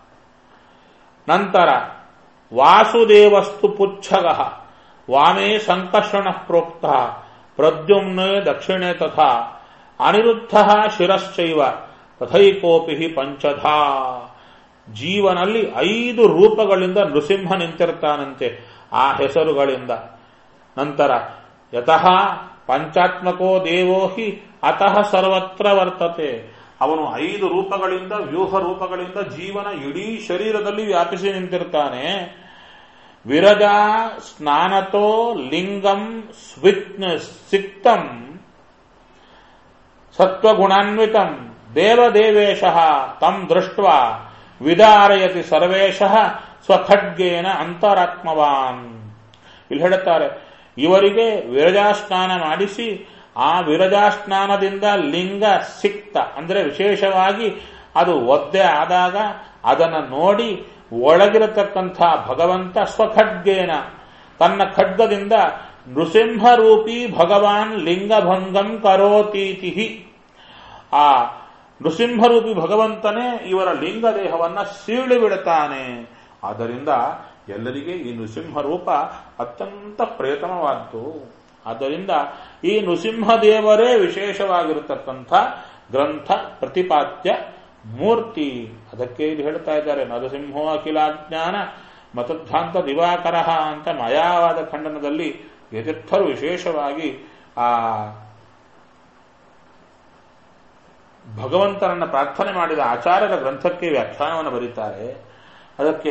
ನಂತರ ವಾಸುದೇವಸ್ತು ಪುಚ್ಛಗ ವಾಮೇ ಸಂಕರ್ಷಣ ಪ್ರೋಕ್ತ ಪ್ರದ್ಯುಮ್ನೆ ದಕ್ಷಿಣೆ ತಥಾ ಅನಿರುದ್ಧ ಶಿರಶ್ಚೈವ ತಥೈಕೋಪಿ ಪಂಚಧಾ ಜೀವನಲ್ಲಿ ಐದು ರೂಪಗಳಿಂದ ನೃಸಿಂಹ ನಿಂತಿರ್ತಾನಂತೆ ಆ ಹೆಸರುಗಳಿಂದ ನಂತರ ಯತಃ ಪಂಚಾತ್ಮಕೋ ದೇವೋ ಹಿ ಅತಃ ಸರ್ವತ್ರ ವರ್ತತೆ ಅವನು ಐದು ರೂಪಗಳಿಂದ ವ್ಯೂಹ ರೂಪಗಳಿಂದ ಜೀವನ ಇಡೀ ಶರೀರದಲ್ಲಿ ವ್ಯಾಪಿಸಿ ನಿಂತಿರ್ತಾನೆ ವಿರಜಾ ಸ್ನಾನತೋ ಲಿಂಗಂ ಸಿಕ್ತಂ ಸತ್ವಗುಣಾನ್ವಿತಂ ದೇವದೇವೇಶ ತಂ ದೃಷ್ಟ ವಿದಾರಯತಿ ಸರ್ವೇಶ ಸ್ವಖಡ್ಗೇನ ಅಂತರಾತ್ಮವಾನ್ ಇಲ್ಲಿ ಹೇಳುತ್ತಾರೆ ಇವರಿಗೆ ವಿರಜಾಸ್ನಾನ ಮಾಡಿಸಿ ಆ ವಿರಜಾಸ್ನಾನದಿಂದ ಲಿಂಗ ಸಿಕ್ತ ಅಂದ್ರೆ ವಿಶೇಷವಾಗಿ ಅದು ಒದ್ದೆ ಆದಾಗ ಅದನ್ನು ನೋಡಿ ಒಳಗಿರತಕ್ಕಂಥ ಭಗವಂತ ಸ್ವಖಡ್ಗೇನ ತನ್ನ ಖಡ್ಗದಿಂದ ನೃಸಿಂಹರೂಪಿ ಭಗವಾನ್ ಲಿಂಗಭಂಗಂ ಕರೋತೀತಿ ಆ ನೃಸಿಂಹರೂಪಿ ಭಗವಂತನೇ ಇವರ ಲಿಂಗ ದೇಹವನ್ನ ಸೀಳಿ ಬಿಡುತ್ತಾನೆ ಆದ್ದರಿಂದ ಎಲ್ಲರಿಗೆ ಈ ನೃಸಿಂಹ ರೂಪ ಅತ್ಯಂತ ಪ್ರೇತಮವಾದ್ದು ಆದ್ದರಿಂದ ಈ ನೃಸಿಂಹ ದೇವರೇ ವಿಶೇಷವಾಗಿರತಕ್ಕಂಥ ಗ್ರಂಥ ಪ್ರತಿಪಾದ್ಯ ಮೂರ್ತಿ ಅದಕ್ಕೆ ಇಲ್ಲಿ ಹೇಳ್ತಾ ಇದ್ದಾರೆ ನರಸಿಂಹೋ ಅಖಿಲಾಜ್ಞಾನ ಮತಧ್ವಾಂತ ದಿವಾಕರ ಅಂತ ಮಾಯಾವಾದ ಖಂಡನದಲ್ಲಿ ಯತೀರ್ಥರು ವಿಶೇಷವಾಗಿ ಆ ಭಗವಂತನನ್ನ ಪ್ರಾರ್ಥನೆ ಮಾಡಿದ ಆಚಾರ್ಯರ ಗ್ರಂಥಕ್ಕೆ ವ್ಯಾಖ್ಯಾನವನ್ನು ಬರೀತಾರೆ ಅದಕ್ಕೆ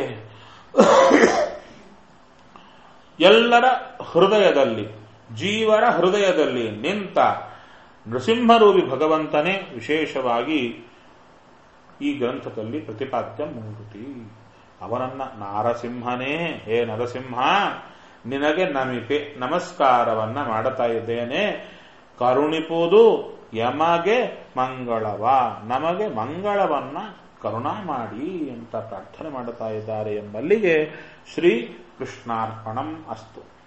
ಎಲ್ಲರ ಹೃದಯದಲ್ಲಿ ಜೀವರ ಹೃದಯದಲ್ಲಿ ನಿಂತ ನೃಸಿಂಹರೂಪಿ ಭಗವಂತನೇ ವಿಶೇಷವಾಗಿ ಈ ಗ್ರಂಥದಲ್ಲಿ ಪ್ರತಿಪಾದ್ಯ ಮೂರ್ತಿ ಅವನನ್ನ ನಾರಸಿಂಹನೇ ಹೇ ನರಸಿಂಹ ನಿನಗೆ ನಮಿಪೆ ನಮಸ್ಕಾರವನ್ನ ಮಾಡುತ್ತಾ ಇದ್ದೇನೆ ಕರುಣಿಪುದು ಯಮಗೆ ಮಂಗಳವ ನಮಗೆ ಮಂಗಳವನ್ನ ಕರುಣಾ ಮಾಡಿ ಅಂತ ಪ್ರಾರ್ಥನೆ ಮಾಡುತ್ತಾ ಇದ್ದಾರೆ ಎಂಬಲ್ಲಿಗೆ ಶ್ರೀ ಕೃಷ್ಣಾರ್ಪಣಂ ಅಸ್ತು